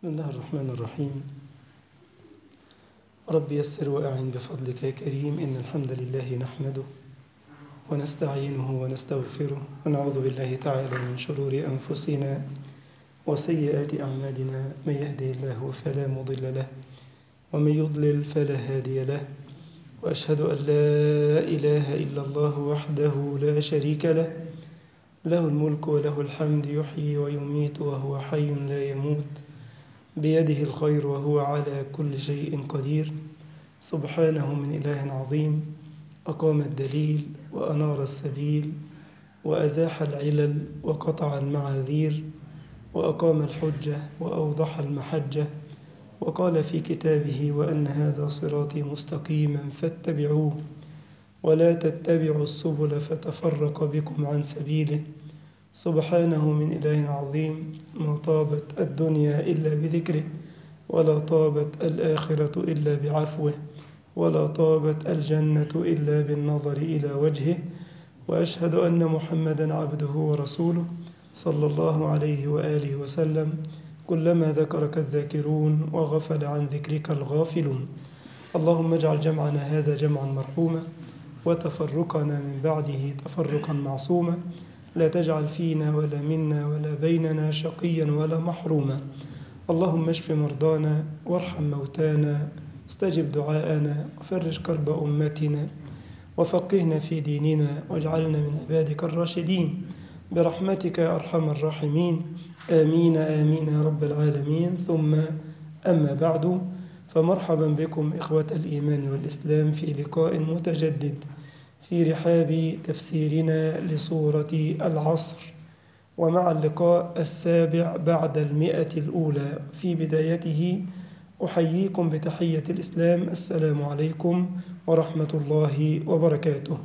بسم الله الرحمن الرحيم رب يسر وأعن بفضلك يا كريم إن الحمد لله نحمده ونستعينه ونستغفره ونعوذ بالله تعالى من شرور أنفسنا وسيئات أعمالنا من يهده الله فلا مضل له ومن يضلل فلا هادي له وأشهد أن لا إله إلا الله وحده لا شريك له له الملك وله الحمد يحيي ويميت وهو حي لا يموت بيده الخير وهو على كل شيء قدير سبحانه من إله عظيم أقام الدليل وأنار السبيل وأزاح العلل وقطع المعاذير وأقام الحجة وأوضح المحجة وقال في كتابه وأن هذا صراطي مستقيما فاتبعوه ولا تتبعوا السبل فتفرق بكم عن سبيله سبحانه من إله عظيم ما طابت الدنيا إلا بذكره ولا طابت الآخرة إلا بعفوه ولا طابت الجنة إلا بالنظر إلى وجهه وأشهد أن محمدا عبده ورسوله صلى الله عليه وآله وسلم كلما ذكرك الذاكرون وغفل عن ذكرك الغافلون اللهم اجعل جمعنا هذا جمعا مرحوما وتفرقنا من بعده تفرقا معصوما لا تجعل فينا ولا منا ولا بيننا شقيا ولا محروما اللهم اشف مرضانا وارحم موتانا استجب دعاءنا وفرج كرب أمتنا وفقهنا في ديننا واجعلنا من عبادك الراشدين برحمتك يا أرحم الراحمين آمين آمين يا رب العالمين ثم أما بعد فمرحبا بكم إخوة الإيمان والإسلام في لقاء متجدد في رحاب تفسيرنا لسورة العصر ومع اللقاء السابع بعد المئة الأولى في بدايته أحييكم بتحية الإسلام السلام عليكم ورحمة الله وبركاته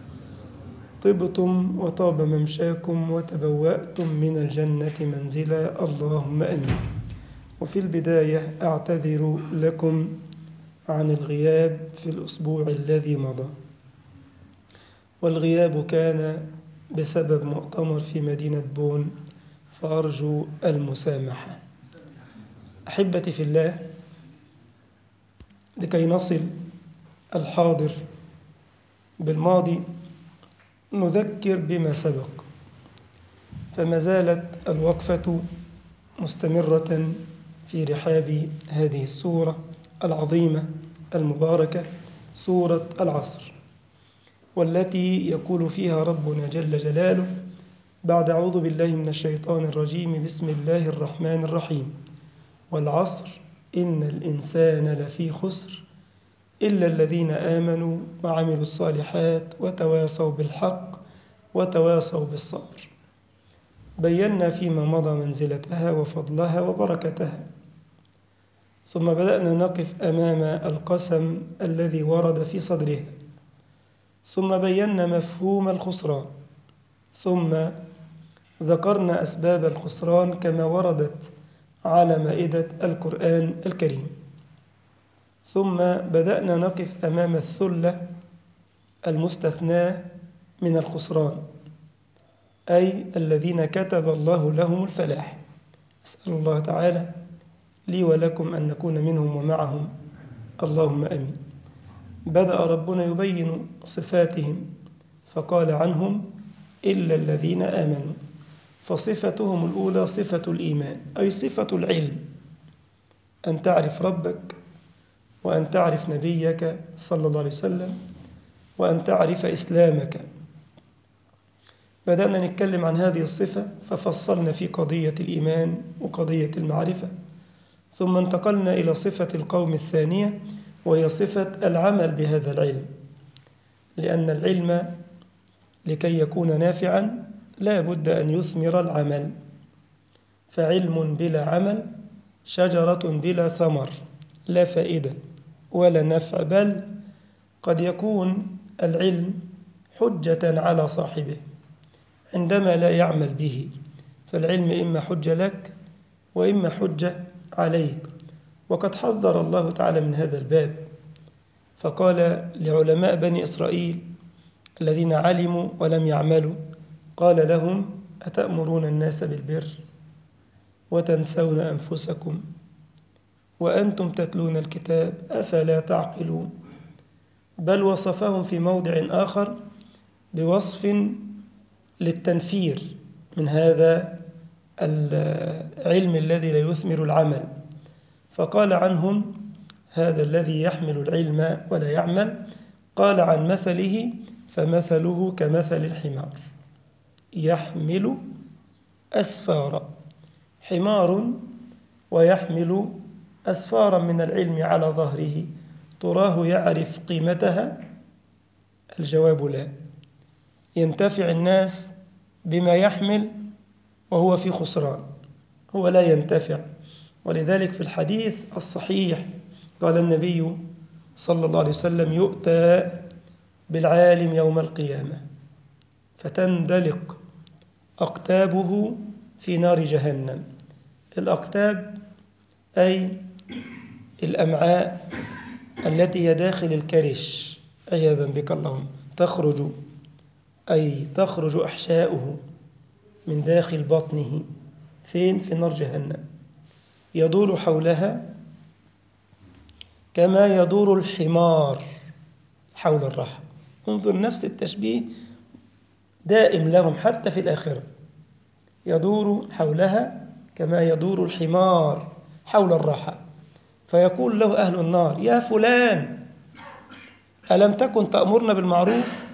طبتم وطاب ممشاكم وتبوأتم من الجنة منزلا اللهم أمين وفي البداية أعتذر لكم عن الغياب في الأسبوع الذي مضى والغياب كان بسبب مؤتمر في مدينة بون فأرجو المسامحة أحبتي في الله لكي نصل الحاضر بالماضي نذكر بما سبق فما زالت الوقفة مستمرة في رحاب هذه السورة العظيمة المباركة سورة العصر والتي يقول فيها ربنا جل جلاله بعد أعوذ بالله من الشيطان الرجيم بسم الله الرحمن الرحيم والعصر إن الإنسان لفي خسر إلا الذين آمنوا وعملوا الصالحات وتواصوا بالحق وتواصوا بالصبر بينا فيما مضى منزلتها وفضلها وبركتها ثم بدأنا نقف أمام القسم الذي ورد في صدرها ثم بينا مفهوم الخسران ثم ذكرنا أسباب الخسران كما وردت على مائدة القرآن الكريم ثم بدأنا نقف أمام الثلة المستثناة من الخسران أي الذين كتب الله لهم الفلاح أسأل الله تعالى لي ولكم أن نكون منهم ومعهم اللهم أمين بدأ ربنا يبين صفاتهم فقال عنهم إلا الذين آمنوا فصفتهم الأولى صفة الإيمان أي صفة العلم أن تعرف ربك وأن تعرف نبيك صلى الله عليه وسلم وأن تعرف إسلامك بدأنا نتكلم عن هذه الصفة ففصلنا في قضية الإيمان وقضية المعرفة ثم انتقلنا إلى صفة القوم الثانية وهي صفة العمل بهذا العلم لأن العلم لكي يكون نافعا لا بد أن يثمر العمل فعلم بلا عمل شجرة بلا ثمر لا فائدة ولا نفع بل قد يكون العلم حجة على صاحبه عندما لا يعمل به فالعلم إما حجة لك وإما حجة عليك وقد حذر الله تعالى من هذا الباب فقال لعلماء بني إسرائيل الذين علموا ولم يعملوا قال لهم أتأمرون الناس بالبر وتنسون أنفسكم وأنتم تتلون الكتاب أفلا تعقلون بل وصفهم في موضع آخر بوصف للتنفير من هذا العلم الذي لا يثمر العمل فقال عنهم هذا الذي يحمل العلم ولا يعمل قال عن مثله فمثله كمثل الحمار يحمل أسفارا حمار ويحمل أسفارا من العلم على ظهره تراه يعرف قيمتها الجواب لا ينتفع الناس بما يحمل وهو في خسران هو لا ينتفع ولذلك في الحديث الصحيح قال النبي صلى الله عليه وسلم يؤتى بالعالم يوم القيامة فتندلق أقتابه في نار جهنم الأقتاب أي الأمعاء التي هي داخل الكرش عياذا بك اللهم تخرج أي تخرج أحشاؤه من داخل بطنه فين في نار جهنم يدور حولها كما يدور الحمار حول الرحم انظر نفس التشبيه دائم لهم حتى في الآخرة يدور حولها كما يدور الحمار حول الرحى فيقول له أهل النار يا فلان ألم تكن تأمرنا بالمعروف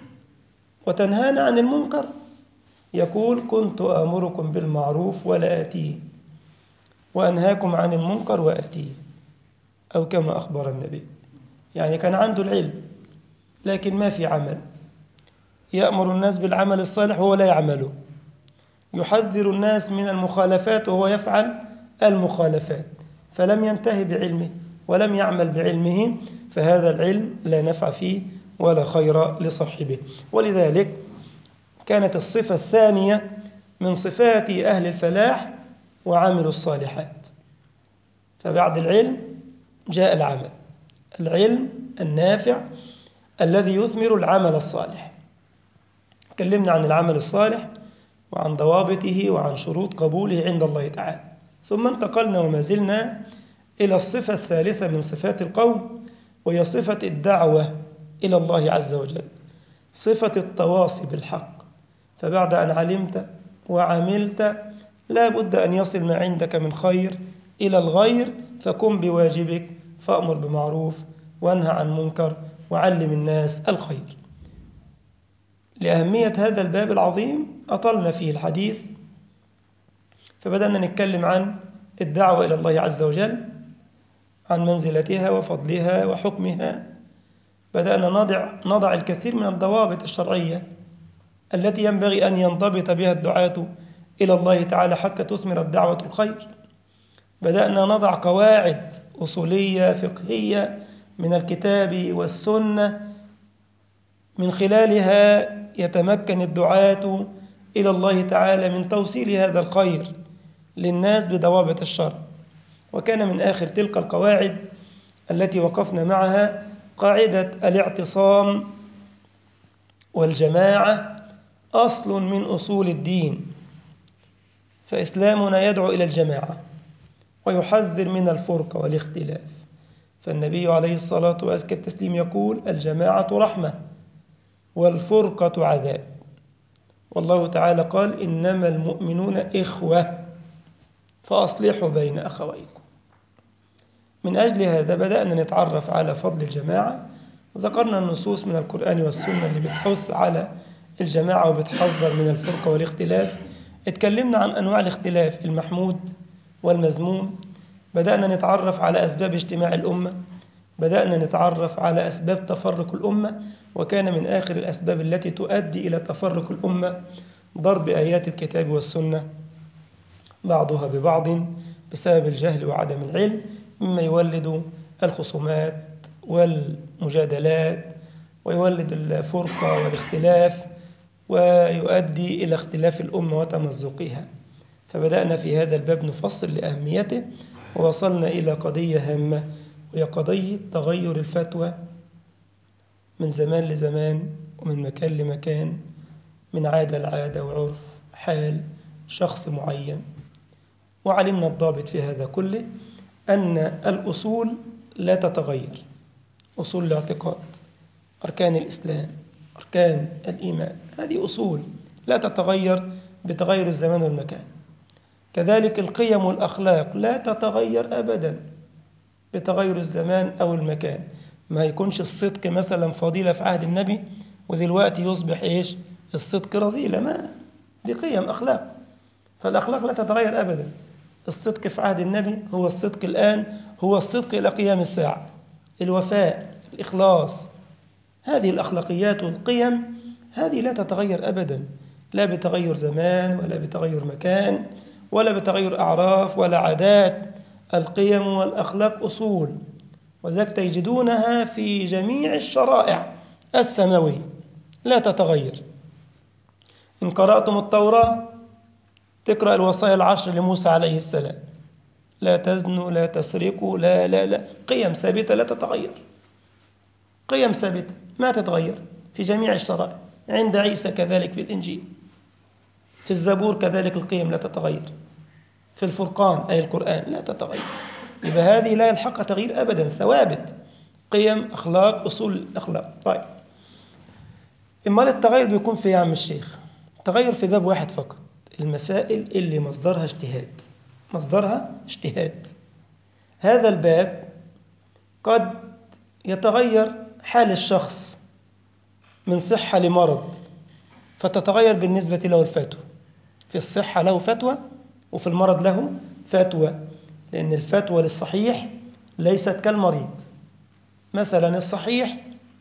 وتنهانا عن المنكر يقول كنت آمركم بالمعروف ولا آتيه وأنهاكم عن المنكر وآتيه أو كما أخبر النبي يعني كان عنده العلم لكن ما في عمل يأمر الناس بالعمل الصالح وهو لا يعمله يحذر الناس من المخالفات وهو يفعل المخالفات فلم ينتهي بعلمه ولم يعمل بعلمه فهذا العلم لا نفع فيه ولا خير لصاحبه ولذلك كانت الصفة الثانية من صفات أهل الفلاح وعملوا الصالحات فبعد العلم جاء العمل العلم النافع الذي يثمر العمل الصالح تكلمنا عن العمل الصالح وعن ضوابطه وعن شروط قبوله عند الله تعالى ثم انتقلنا وما زلنا إلى الصفة الثالثة من صفات القوم وهي صفة الدعوة إلى الله عز وجل صفة التواصي بالحق فبعد أن علمت وعملت لا بد أن يصل ما عندك من خير إلى الغير فقم بواجبك فأمر بمعروف وانهى عن منكر وعلم الناس الخير لأهمية هذا الباب العظيم أطلنا فيه الحديث فبدأنا نتكلم عن الدعوة إلى الله عز وجل عن منزلتها وفضلها وحكمها بدأنا نضع, نضع الكثير من الضوابط الشرعية التي ينبغي أن ينضبط بها الدعاة إلى الله تعالى حتى تثمر الدعوة الخير بدأنا نضع قواعد أصولية فقهية من الكتاب والسنة من خلالها يتمكن الدعاة إلى الله تعالى من توصيل هذا الخير للناس بضوابط الشرع وكان من آخر تلك القواعد التي وقفنا معها قاعدة الاعتصام والجماعة أصل من أصول الدين فإسلامنا يدعو إلى الجماعة ويحذر من الفرقة والاختلاف فالنبي عليه الصلاة وأزكى التسليم يقول الجماعة رحمة والفرقة عذاب والله تعالى قال إنما المؤمنون إخوة فأصلحوا بين أخويكم من أجل هذا بدأنا نتعرف على فضل الجماعة ذكرنا النصوص من القرآن والسنة اللي بتحث على الجماعة وبتحذر من الفرقة والاختلاف اتكلمنا عن أنواع الاختلاف المحمود والمذموم بدأنا نتعرف على أسباب اجتماع الأمة بدأنا نتعرف على أسباب تفرق الأمة وكان من آخر الأسباب التي تؤدي إلى تفرق الأمة ضرب آيات الكتاب والسنة بعضها ببعض بسبب الجهل وعدم العلم مما يولد الخصومات والمجادلات ويولد الفرقة والاختلاف ويؤدي إلى اختلاف الأمة وتمزقها فبدأنا في هذا الباب نفصل لأهميته ووصلنا إلى قضية هامة وهي قضية تغير الفتوى من زمان لزمان ومن مكان لمكان من عادة لعادة وعرف حال شخص معين وعلمنا الضابط في هذا كله أن الأصول لا تتغير أصول الاعتقاد أركان الإسلام أركان الإيمان هذه أصول لا تتغير بتغير الزمان والمكان كذلك القيم والأخلاق لا تتغير أبدا بتغير الزمان أو المكان ما يكونش الصدق مثلا فضيلة في عهد النبي ودلوقتي يصبح إيش الصدق رذيلة ما دي قيم أخلاق فالأخلاق لا تتغير أبدا الصدق في عهد النبي هو الصدق الآن هو الصدق إلى قيام الساعة الوفاء الإخلاص هذه الأخلاقيات والقيم هذه لا تتغير أبدا لا بتغير زمان ولا بتغير مكان ولا بتغير أعراف ولا عادات القيم والأخلاق أصول وذلك تجدونها في جميع الشرائع السماوية لا تتغير إن قرأتم التوراة تقرأ الوصايا العشر لموسى عليه السلام لا تزنوا لا تسرقوا لا لا لا قيم ثابتة لا تتغير قيم ثابتة ما تتغير في جميع الشرائع عند عيسى كذلك في الإنجيل في الزبور كذلك القيم لا تتغير في الفرقان أي القرآن لا تتغير يبقى هذه لا يلحقها تغيير أبدا ثوابت قيم أخلاق أصول الأخلاق طيب إما التغير بيكون في يا عم الشيخ تغير في باب واحد فقط المسائل اللي مصدرها اجتهاد مصدرها اجتهاد هذا الباب قد يتغير حال الشخص من صحة لمرض فتتغير بالنسبة له الفتوى في الصحة له فتوى وفي المرض له فتوى لأن الفتوى للصحيح ليست كالمريض مثلا الصحيح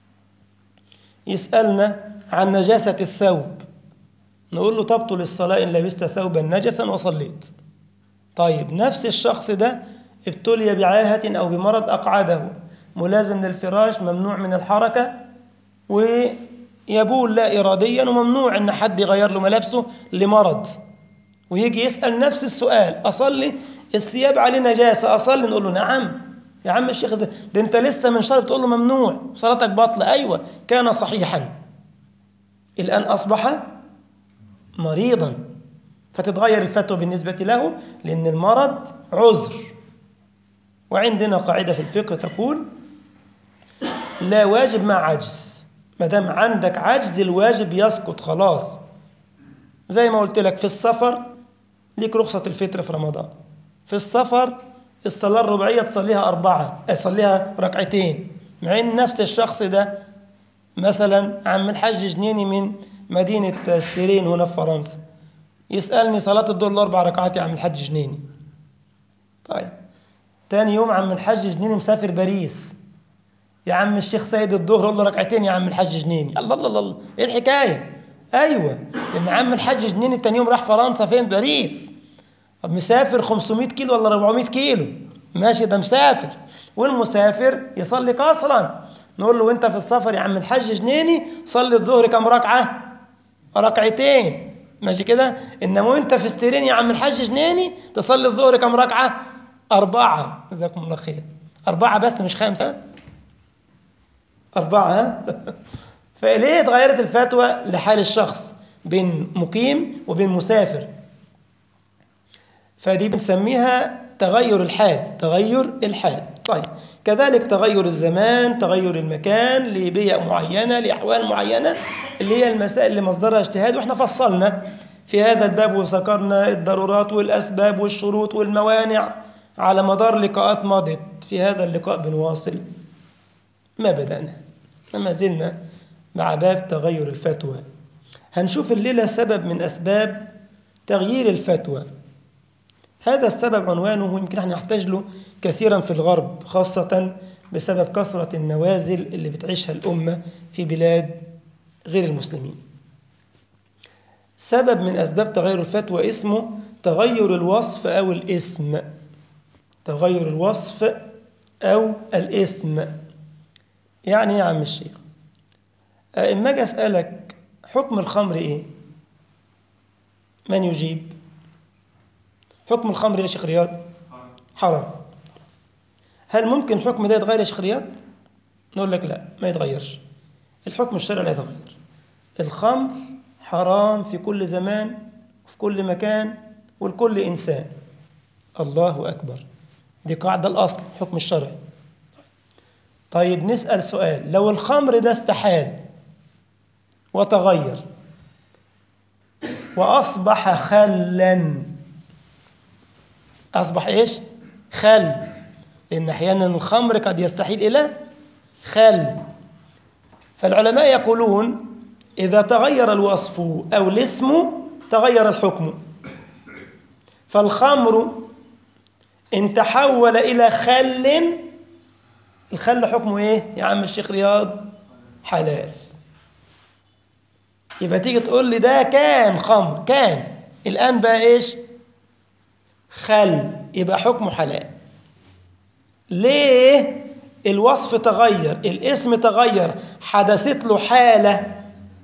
يسألنا عن نجاسة الثوب نقول له تبطل الصلاة إن لبست ثوبا نجسا وصليت طيب نفس الشخص ده ابتلي بعاهة أو بمرض أقعده ملازم للفراش ممنوع من الحركة ويبول لا إراديا وممنوع أن حد يغير له ملابسه لمرض ويجي يسأل نفس السؤال أصلي الثياب عليه نجاسة أصلي نقول له نعم يا عم الشيخ ده أنت لسه من شرب تقول له ممنوع صلاتك باطلة أيوة كان صحيحا الآن أصبح مريضا فتتغير الفتوى بالنسبة له لأن المرض عذر وعندنا قاعدة في الفقه تقول لا واجب مع عجز ما دام عندك عجز الواجب يسقط خلاص زي ما قلت لك في السفر ليك رخصة الفطر في رمضان في السفر الصلاة الرباعية تصليها أربعة تصليها ركعتين مع إن نفس الشخص ده مثلا عم الحاج جنيني من مدينة ستيرين هنا في فرنسا يسألني صلاة الظهر الأربع ركعات يا عم الحاج جنيني طيب تاني يوم عم الحاج جنيني مسافر باريس يا عم الشيخ سيد الظهر قول له ركعتين يا عم الحاج جنيني الله الله الله ايه الحكايه ايوه لان عم الحاج جنيني تاني يوم راح فرنسا فين باريس طب مسافر 500 كيلو ولا 400 كيلو ماشي ده مسافر والمسافر يصلي قصرا نقول له وانت في السفر يا عم الحاج جنيني صلي الظهر كم ركعه ركعتين ماشي كده انما وانت في ستيرين يا عم الحاج جنيني تصلي الظهر كم ركعه أربعة جزاكم الله خير أربعة بس مش خمسة أربعة فليه اتغيرت الفتوى لحال الشخص بين مقيم وبين مسافر فدي بنسميها تغير الحال تغير الحال طيب كذلك تغير الزمان تغير المكان لبيئة معينة لأحوال معينة اللي هي المسائل اللي مصدرها اجتهاد واحنا فصلنا في هذا الباب وذكرنا الضرورات والأسباب والشروط والموانع على مدار لقاءات مضت في هذا اللقاء بنواصل ما بدأنا ما زلنا مع باب تغير الفتوى هنشوف الليلة سبب من أسباب تغيير الفتوى هذا السبب عنوانه يمكن احنا نحتاج له كثيرا في الغرب خاصة بسبب كثرة النوازل اللي بتعيشها الأمة في بلاد غير المسلمين سبب من أسباب تغير الفتوى اسمه تغير الوصف أو الاسم تغير الوصف أو الاسم يعني يا عم الشيخ إما أجي أسألك حكم الخمر إيه؟ من يجيب؟ حكم الخمر يا شيخ رياض؟ حرام هل ممكن الحكم ده يتغير يا شيخ رياض؟ نقول لك لا ما يتغيرش الحكم الشرعي لا يتغير الخمر حرام في كل زمان وفي كل مكان ولكل إنسان الله أكبر دي قاعدة الأصل حكم الشرعي طيب نسأل سؤال لو الخمر ده استحال وتغير وأصبح خلا أصبح إيش؟ خل لأن أحيانا الخمر قد يستحيل إلى خل فالعلماء يقولون إذا تغير الوصف أو الاسم تغير الحكم فالخمر إن تحول إلى خل الخل حكمه إيه يا عم الشيخ رياض حلال يبقى تيجي تقول لي ده كان خمر كان الآن بقى إيش خل يبقى حكمه حلال ليه الوصف تغير الاسم تغير حدثت له حالة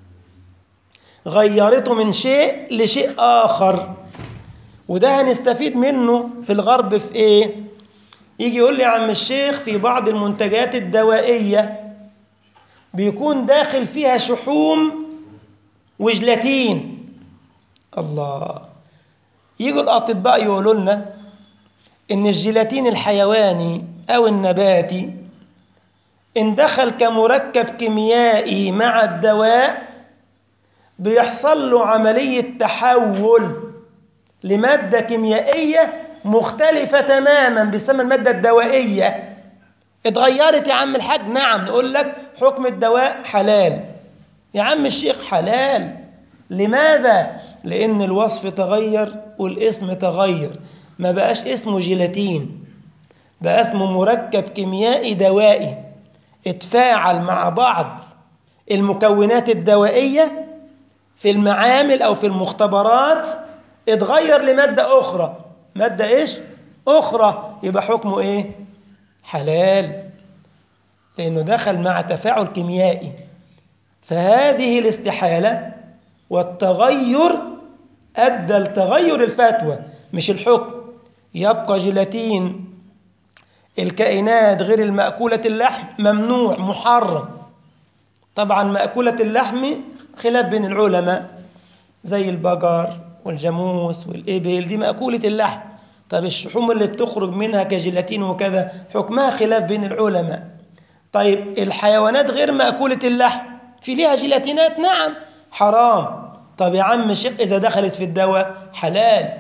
غيرته من شيء لشيء آخر وده هنستفيد منه في الغرب في ايه يجي يقول لي يا عم الشيخ في بعض المنتجات الدوائية بيكون داخل فيها شحوم وجلاتين الله يجوا الأطباء يقولوا لنا إن الجيلاتين الحيواني أو النباتي إن دخل كمركب كيميائي مع الدواء بيحصل له عملية تحول لمادة كيميائية مختلفة تماما بيسمى المادة الدوائية اتغيرت يا عم الحاج نعم نقول لك حكم الدواء حلال يا عم الشيخ حلال لماذا؟ لأن الوصف تغير والاسم تغير ما بقاش اسمه جيلاتين بقى اسمه مركب كيميائي دوائي اتفاعل مع بعض المكونات الدوائية في المعامل أو في المختبرات اتغير لمادة أخرى مادة إيش؟ أخرى يبقى حكمه إيه؟ حلال لأنه دخل مع تفاعل كيميائي فهذه الاستحالة والتغير أدى لتغير الفتوى مش الحكم يبقى جيلاتين الكائنات غير المأكولة اللحم ممنوع محرم طبعا مأكولة اللحم خلاف بين العلماء زي البقر والجاموس والإبل دي مأكولة اللحم طب الشحوم اللي بتخرج منها كجيلاتين وكذا حكمها خلاف بين العلماء طيب الحيوانات غير مأكولة اللحم في ليها جيلاتينات نعم حرام طب يا عم الشيخ إذا دخلت في الدواء حلال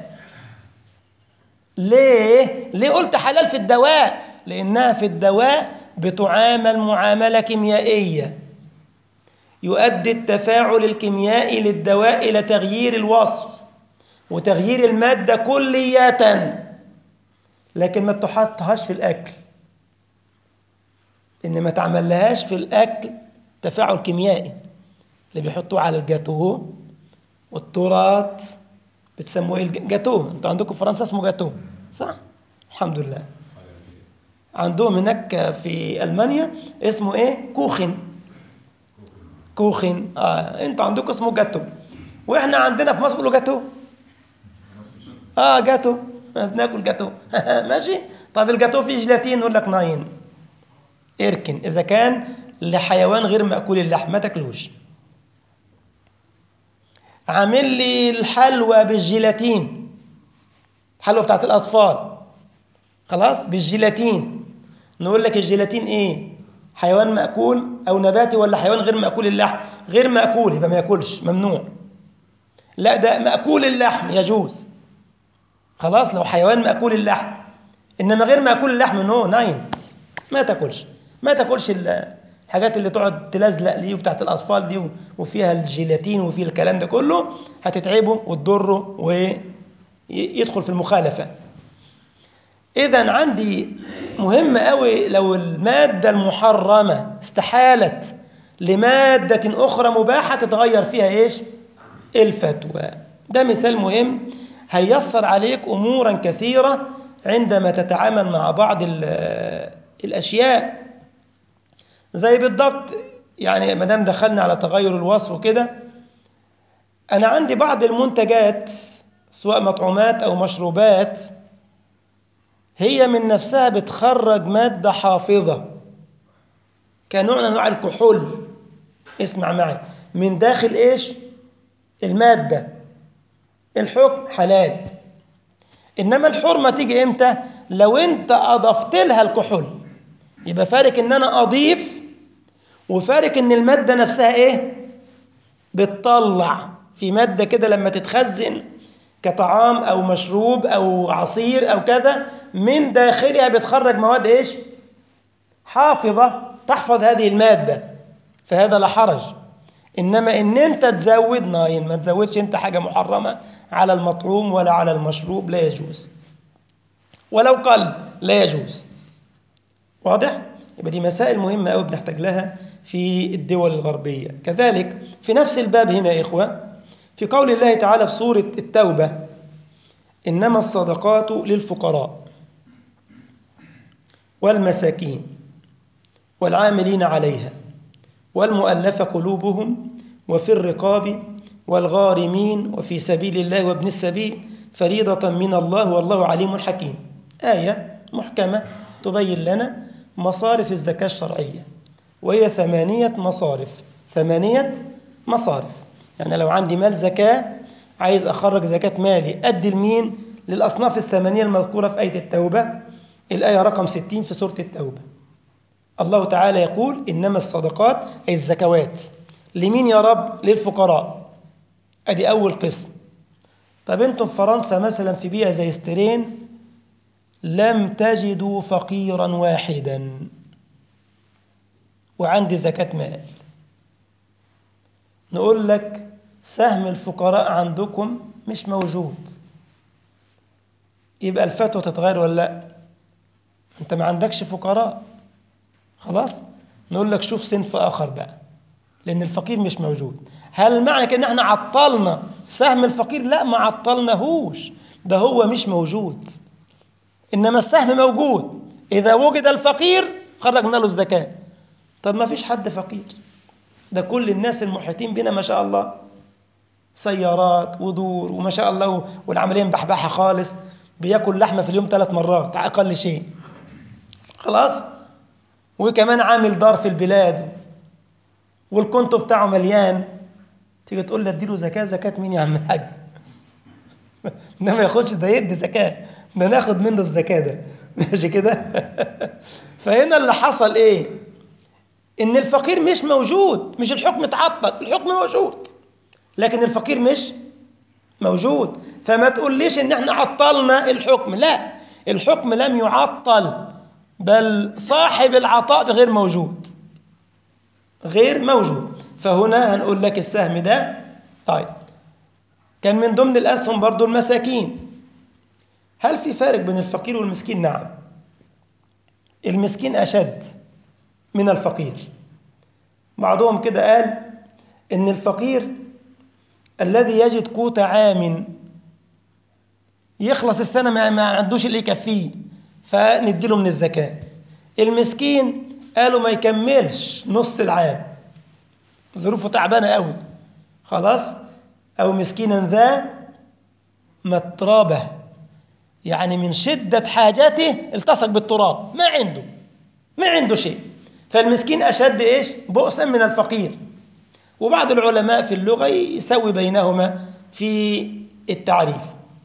ليه؟ ليه قلت حلال في الدواء؟ لأنها في الدواء بتعامل معاملة كيميائية يؤدي التفاعل الكيميائي للدواء إلى تغيير الوصف وتغيير المادة كلية لكن ما تحطهاش في الأكل إن ما تعملهاش في الأكل تفاعل كيميائي اللي بيحطوه على الجاتوه والتورات بتسموه ايه الجاتوه انتوا عندكم في فرنسا اسمه جاتوه صح الحمد لله عندهم هناك في المانيا اسمه ايه كوخن كوخن اه انتوا عندكم اسمه جاتو واحنا عندنا في مصر بيقولوا جاتو اه جاتو بناكل جاتو ماشي طب الجاتو فيه جيلاتين نقول لك ناين اركن اذا كان لحيوان غير مأكول اللحم ما تاكلوش عامل لي الحلوى بالجيلاتين الحلوى بتاعت الأطفال خلاص بالجيلاتين نقول لك الجيلاتين إيه حيوان مأكول أو نباتي ولا حيوان غير مأكول اللحم غير مأكول يبقى ما ياكلش ممنوع لا ده مأكول اللحم يجوز خلاص لو حيوان مأكول اللحم إنما غير مأكول اللحم نو ناين ما تاكلش ما تاكلش الحاجات اللي تقعد تلزلق دي وبتاعت الأطفال دي وفيها الجيلاتين وفيه الكلام ده كله هتتعبه وتضره ويدخل في المخالفة إذا عندي مهم قوي لو المادة المحرمة استحالت لمادة أخرى مباحة تتغير فيها إيش؟ الفتوى ده مثال مهم هيسر عليك أمورا كثيرة عندما تتعامل مع بعض الأشياء زي بالضبط يعني ما دام دخلنا على تغير الوصف وكده أنا عندي بعض المنتجات سواء مطعومات أو مشروبات هي من نفسها بتخرج مادة حافظة كنوع من أنواع الكحول اسمع معي من داخل إيش المادة الحكم حلال إنما الحرمة تيجي إمتى لو انت اضفت لها الكحول يبقى فارق ان انا اضيف وفارق ان المادة نفسها ايه بتطلع في مادة كده لما تتخزن كطعام او مشروب او عصير او كذا من داخلها بتخرج مواد ايش حافظة تحفظ هذه المادة فهذا لا حرج إنما إن أنت تزود ناين ما تزودش أنت حاجة محرمة على المطعوم ولا على المشروب لا يجوز ولو قل لا يجوز واضح؟ يبقى دي مسائل مهمة أوي بنحتاج لها في الدول الغربية كذلك في نفس الباب هنا يا إخوة في قول الله تعالى في سورة التوبة إنما الصدقات للفقراء والمساكين والعاملين عليها والمؤلفة قلوبهم وفي الرقاب والغارمين وفي سبيل الله وابن السبيل فريضة من الله والله عليم حكيم آية محكمة تبين لنا مصارف الزكاة الشرعية وهي ثمانية مصارف ثمانية مصارف يعني لو عندي مال زكاة عايز أخرج زكاة مالي أدي المين للأصناف الثمانية المذكورة في آية التوبة الآية رقم 60 في سورة التوبة الله تعالى يقول إنما الصدقات أي الزكوات لمين يا رب للفقراء أدي أول قسم طب أنتم في فرنسا مثلا في بيئة زي سترين لم تجدوا فقيرا واحدا وعندي زكاة مال نقول لك سهم الفقراء عندكم مش موجود يبقى الفتوى تتغير ولا لا انت ما عندكش فقراء خلاص نقول لك شوف صنف اخر بقى لان الفقير مش موجود هل معنى كده ان احنا عطلنا سهم الفقير لا ما عطلناهوش ده هو مش موجود انما السهم موجود اذا وجد الفقير خرجنا له الزكاه طب ما فيش حد فقير ده كل الناس المحيطين بنا ما شاء الله سيارات ودور وما شاء الله والعمليه مبحبحه خالص بياكل لحمه في اليوم ثلاث مرات اقل شيء خلاص وكمان عامل دار في البلاد والكونتو بتاعه مليان تيجي تقول له اديله زكاه زكاه مين يا عم الحاج ده ما ياخدش ده يدي زكاه ده ناخد منه الزكاه ده ماشي كده فهنا اللي حصل ايه ان الفقير مش موجود مش الحكم اتعطل الحكم موجود لكن الفقير مش موجود فما تقوليش ان احنا عطلنا الحكم لا الحكم لم يعطل بل صاحب العطاء غير موجود غير موجود فهنا هنقول لك السهم ده طيب كان من ضمن الأسهم برضو المساكين هل في فارق بين الفقير والمسكين نعم المسكين أشد من الفقير بعضهم كده قال إن الفقير الذي يجد قوت عام يخلص السنة ما عندوش اللي يكفيه فنديله من الزكاة المسكين قالوا ما يكملش نص العام ظروفه تعبانة قوي خلاص أو مسكينا ذا مترابة يعني من شدة حاجته التصق بالتراب ما عنده ما عنده شيء فالمسكين أشد إيش بؤسا من الفقير وبعض العلماء في اللغة يسوي بينهما في التعريف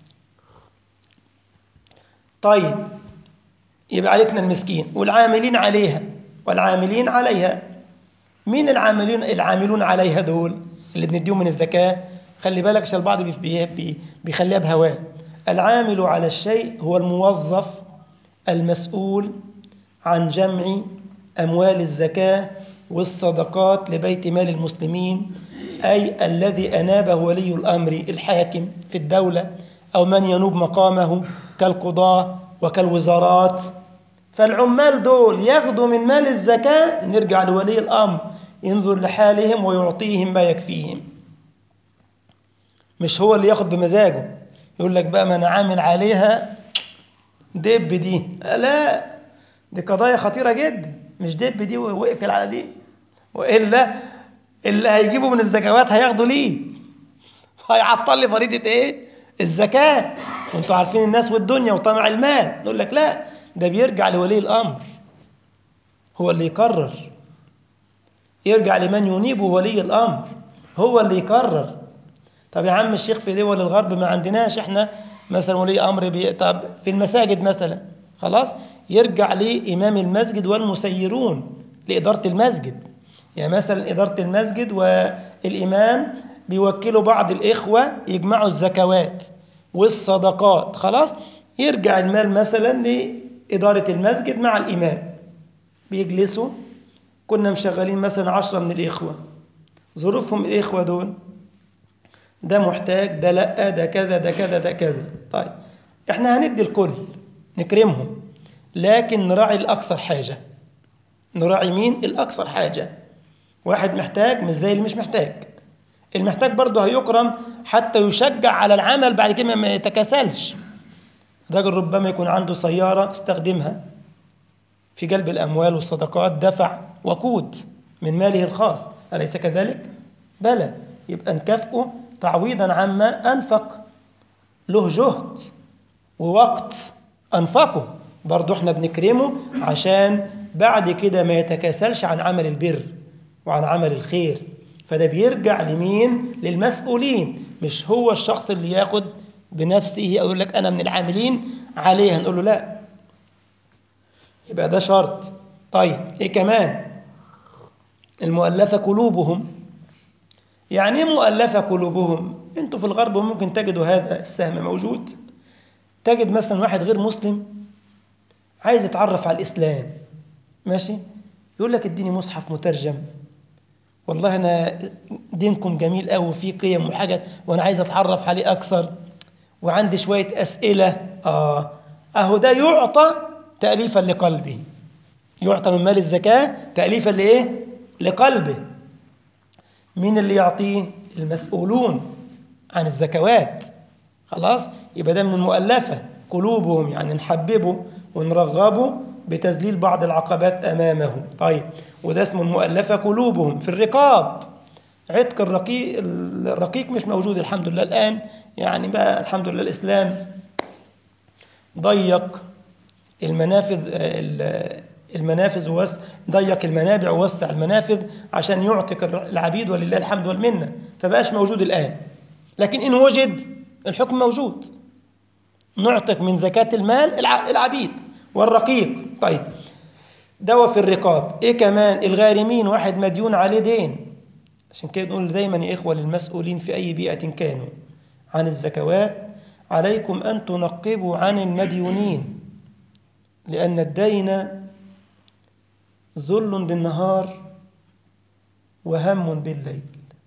طيب يبقى عرفنا المسكين والعاملين عليها والعاملين عليها مين العاملين العاملون عليها دول اللي بنديهم من الزكاة خلي بالك عشان البعض بي بي بيخليها بهواه العامل على الشيء هو الموظف المسؤول عن جمع أموال الزكاة والصدقات لبيت مال المسلمين أي الذي أنابه ولي الأمر الحاكم في الدولة أو من ينوب مقامه كالقضاة وكالوزارات فالعمال دول ياخدوا من مال الزكاة نرجع لولي الأمر ينظر لحالهم ويعطيهم ما يكفيهم مش هو اللي ياخد بمزاجه يقول لك بقى ما أنا عامل عليها دب دي لا دي قضايا خطيرة جدا مش دب دي وقفل على دي وإلا اللي هيجيبوا من الزكوات هياخدوا ليه هيعطل لي فريضة إيه الزكاة وانتوا عارفين الناس والدنيا وطمع المال نقول لك لا ده بيرجع لولي الأمر هو اللي يقرر يرجع لمن ينيبه ولي الأمر هو اللي يقرر طب يا عم الشيخ في دول الغرب ما عندناش احنا مثلا ولي أمر بي... طب في المساجد مثلا خلاص يرجع لإمام المسجد والمسيرون لإدارة المسجد يعني مثلا إدارة المسجد والإمام بيوكلوا بعض الإخوة يجمعوا الزكوات والصدقات خلاص يرجع المال مثلا لإدارة المسجد مع الإمام بيجلسوا كنا مشغلين مثلا عشرة من الإخوة ظروفهم الإخوة دول ده محتاج ده لأ ده كذا ده كذا ده كذا طيب احنا هندي الكل نكرمهم لكن نراعي الأكثر حاجة نراعي مين الأكثر حاجة واحد محتاج مش زي اللي مش محتاج المحتاج برضه هيكرم حتى يشجع على العمل بعد كده ما يتكاسلش الراجل ربما يكون عنده سيارة استخدمها في جلب الأموال والصدقات دفع وقود من ماله الخاص أليس كذلك؟ بلى يبقى نكافئه تعويضا عما أنفق له جهد ووقت أنفقه برضه احنا بنكرمه عشان بعد كده ما يتكاسلش عن عمل البر وعن عمل الخير فده بيرجع لمين للمسؤولين مش هو الشخص اللي ياخد بنفسه أو يقول لك أنا من العاملين عليها نقول له لا يبقى ده شرط طيب إيه كمان المؤلفة قلوبهم يعني ايه مؤلفة قلوبهم انتوا في الغرب ممكن تجدوا هذا السهم موجود تجد مثلا واحد غير مسلم عايز يتعرف على الإسلام ماشي يقول لك اديني مصحف مترجم والله أنا دينكم جميل قوي وفيه قيم وحاجات وأنا عايز أتعرف عليه أكثر وعندي شوية أسئلة آه أهو ده يعطى تأليفا لقلبه يعطى من مال الزكاة تأليفا لإيه؟ لقلبه مين اللي يعطيه؟ المسؤولون عن الزكوات خلاص يبقى ده من المؤلفة قلوبهم يعني نحببه ونرغبه بتذليل بعض العقبات أمامه طيب وده اسمه المؤلفة قلوبهم في الرقاب عتق الرقيق الرقيق مش موجود الحمد لله الآن يعني بقى الحمد لله الإسلام ضيق المنافذ المنافذ ووسع ضيق المنابع ووسع المنافذ عشان يعتق العبيد ولله الحمد والمنة فبقاش موجود الآن لكن إن وجد الحكم موجود نعتق من زكاة المال العبيد والرقيق طيب دواء في الرقاب ايه كمان الغارمين واحد مديون عليه دين عشان كده نقول دايما يا إخوة للمسؤولين في أي بيئة كانوا عن الزكوات عليكم أن تنقبوا عن المديونين لأن الدين ذل بالنهار وهم بالليل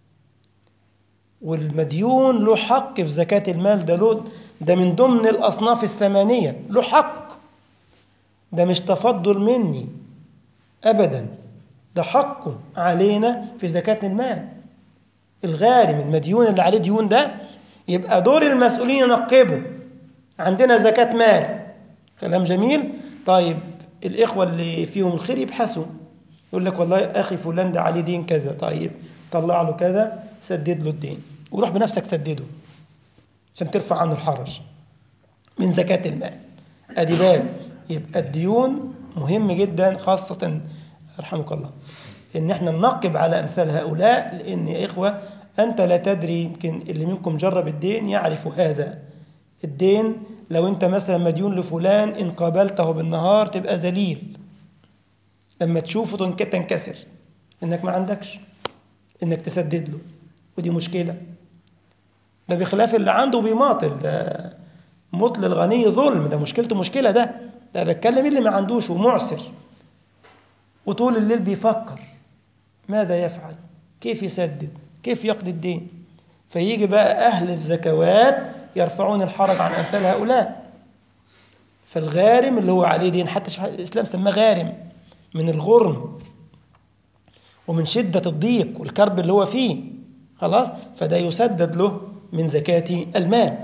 والمديون له حق في زكاة المال ده له ده من ضمن الأصناف الثمانية له حق ده مش تفضل مني أبدا ده حقه علينا في زكاة المال الغارم المديون اللي عليه ديون ده يبقى دور المسؤولين ينقبوا عندنا زكاة مال كلام جميل طيب الإخوة اللي فيهم الخير يبحثوا يقول لك والله أخي فلان ده عليه دين كذا طيب طلع له كذا سدد له الدين وروح بنفسك سدده عشان ترفع عنه الحرج من زكاة المال أدي باب يبقى الديون مهم جدا خاصة رحمك الله إن احنا ننقب على أمثال هؤلاء لأن يا إخوة أنت لا تدري يمكن اللي منكم جرب الدين يعرف هذا الدين لو أنت مثلا مديون لفلان إن قابلته بالنهار تبقى ذليل لما تشوفه تنكسر إنك ما عندكش إنك تسدد له ودي مشكلة ده بخلاف اللي عنده بيماطل ده مطل الغني ظلم ده مشكلته مشكلة ده ده بتكلم اللي ما عندوش ومعسر وطول الليل بيفكر ماذا يفعل كيف يسدد كيف يقضي الدين فيجي بقى أهل الزكوات يرفعون الحرج عن أمثال هؤلاء فالغارم اللي هو عليه دين حتى الإسلام سماه غارم من الغرم ومن شدة الضيق والكرب اللي هو فيه خلاص فده يسدد له من زكاة المال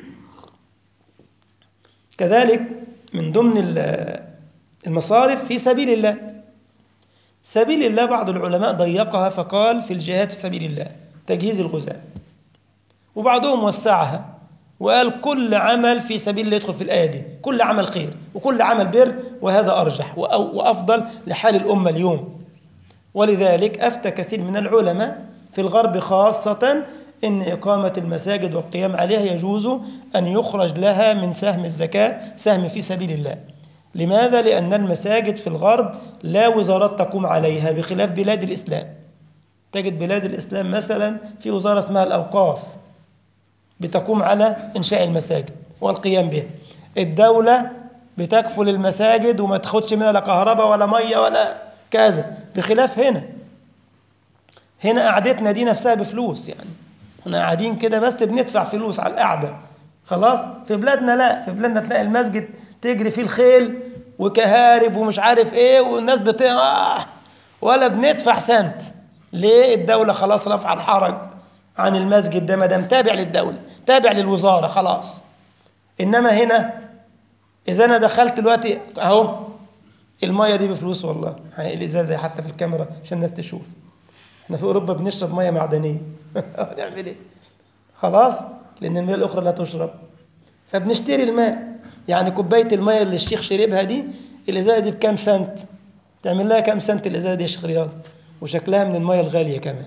كذلك من ضمن المصارف في سبيل الله سبيل الله بعض العلماء ضيقها فقال في الجهاد في سبيل الله تجهيز الغزاة وبعضهم وسعها وقال كل عمل في سبيل الله يدخل في الآية دي كل عمل خير وكل عمل بر وهذا أرجح وأفضل لحال الأمة اليوم ولذلك أفتى كثير من العلماء في الغرب خاصة إن إقامة المساجد والقيام عليها يجوز أن يخرج لها من سهم الزكاة سهم في سبيل الله لماذا؟ لأن المساجد في الغرب لا وزارات تقوم عليها بخلاف بلاد الإسلام تجد بلاد الإسلام مثلا في وزارة اسمها الأوقاف بتقوم على إنشاء المساجد والقيام بها الدولة بتكفل المساجد وما تاخدش منها لا كهرباء ولا مية ولا كذا بخلاف هنا هنا قعدتنا دي نفسها بفلوس يعني احنا قاعدين كده بس بندفع فلوس على القعدة خلاص في بلادنا لا في بلادنا تلاقي المسجد تجري فيه الخيل وكهارب ومش عارف ايه والناس بت آه ولا بندفع سنت ليه الدولة خلاص رفع الحرج عن المسجد ده ما دام تابع للدولة تابع للوزارة خلاص إنما هنا إذا أنا دخلت دلوقتي أهو المية دي بفلوس والله يعني الإزازة حتى في الكاميرا عشان الناس تشوف احنا في أوروبا بنشرب مية معدنية نعمل إيه خلاص لأن المياه الأخرى لا تشرب فبنشتري الماء يعني كوباية المية اللي الشيخ شربها دي الإزازة دي بكام سنت تعمل لها كام سنت الإزازة دي يا شيخ رياض وشكلها من المية الغالية كمان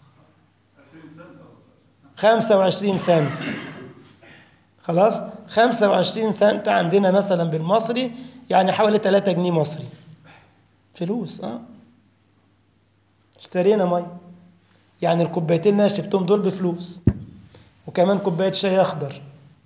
25 سنت خلاص 25 سنت عندنا مثلا بالمصري يعني حوالي 3 جنيه مصري فلوس اه اشترينا ميه يعني الكوبايتين اللي انا شربتهم دول بفلوس وكمان كوبايه شاي اخضر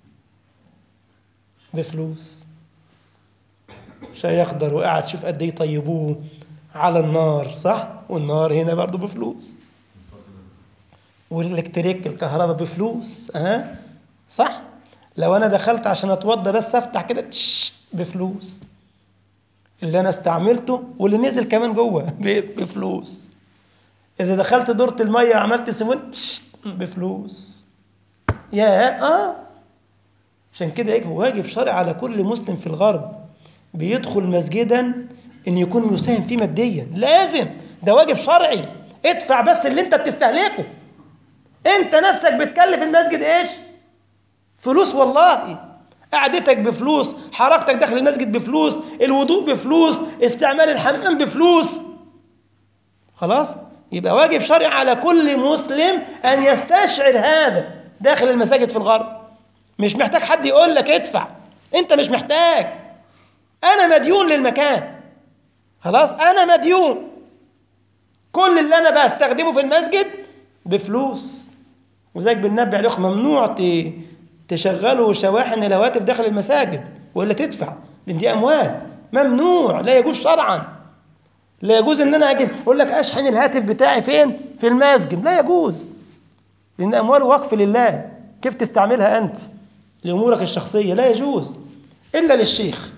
بفلوس شاي اخضر وقاعد تشوف قد ايه طيبوه على النار صح والنار هنا برضه بفلوس والالكتريك الكهرباء بفلوس ها صح لو انا دخلت عشان اتوضى بس افتح كده تش بفلوس اللي انا استعملته واللي نزل كمان جوه بفلوس اذا دخلت دورة المية عملت سمنت تش بفلوس يا اه عشان كده يجب واجب شرعي على كل مسلم في الغرب بيدخل مسجدا ان يكون يساهم فيه ماديا لازم ده واجب شرعي ادفع بس اللي انت بتستهلكه انت نفسك بتكلف المسجد ايش فلوس والله قعدتك بفلوس حركتك داخل المسجد بفلوس الوضوء بفلوس استعمال الحمام بفلوس خلاص يبقى واجب شرعي على كل مسلم ان يستشعر هذا داخل المساجد في الغرب مش محتاج حد يقول لك ادفع انت مش محتاج انا مديون للمكان خلاص انا مديون كل اللي انا بستخدمه في المسجد بفلوس وذلك بننبه عليكم ممنوع تشغلوا شواحن الهواتف داخل المساجد ولا تدفع لان دي اموال ممنوع لا يجوز شرعا لا يجوز ان انا اجي اقول لك اشحن الهاتف بتاعي فين في المسجد لا يجوز لان امواله وقف لله كيف تستعملها انت لامورك الشخصيه لا يجوز الا للشيخ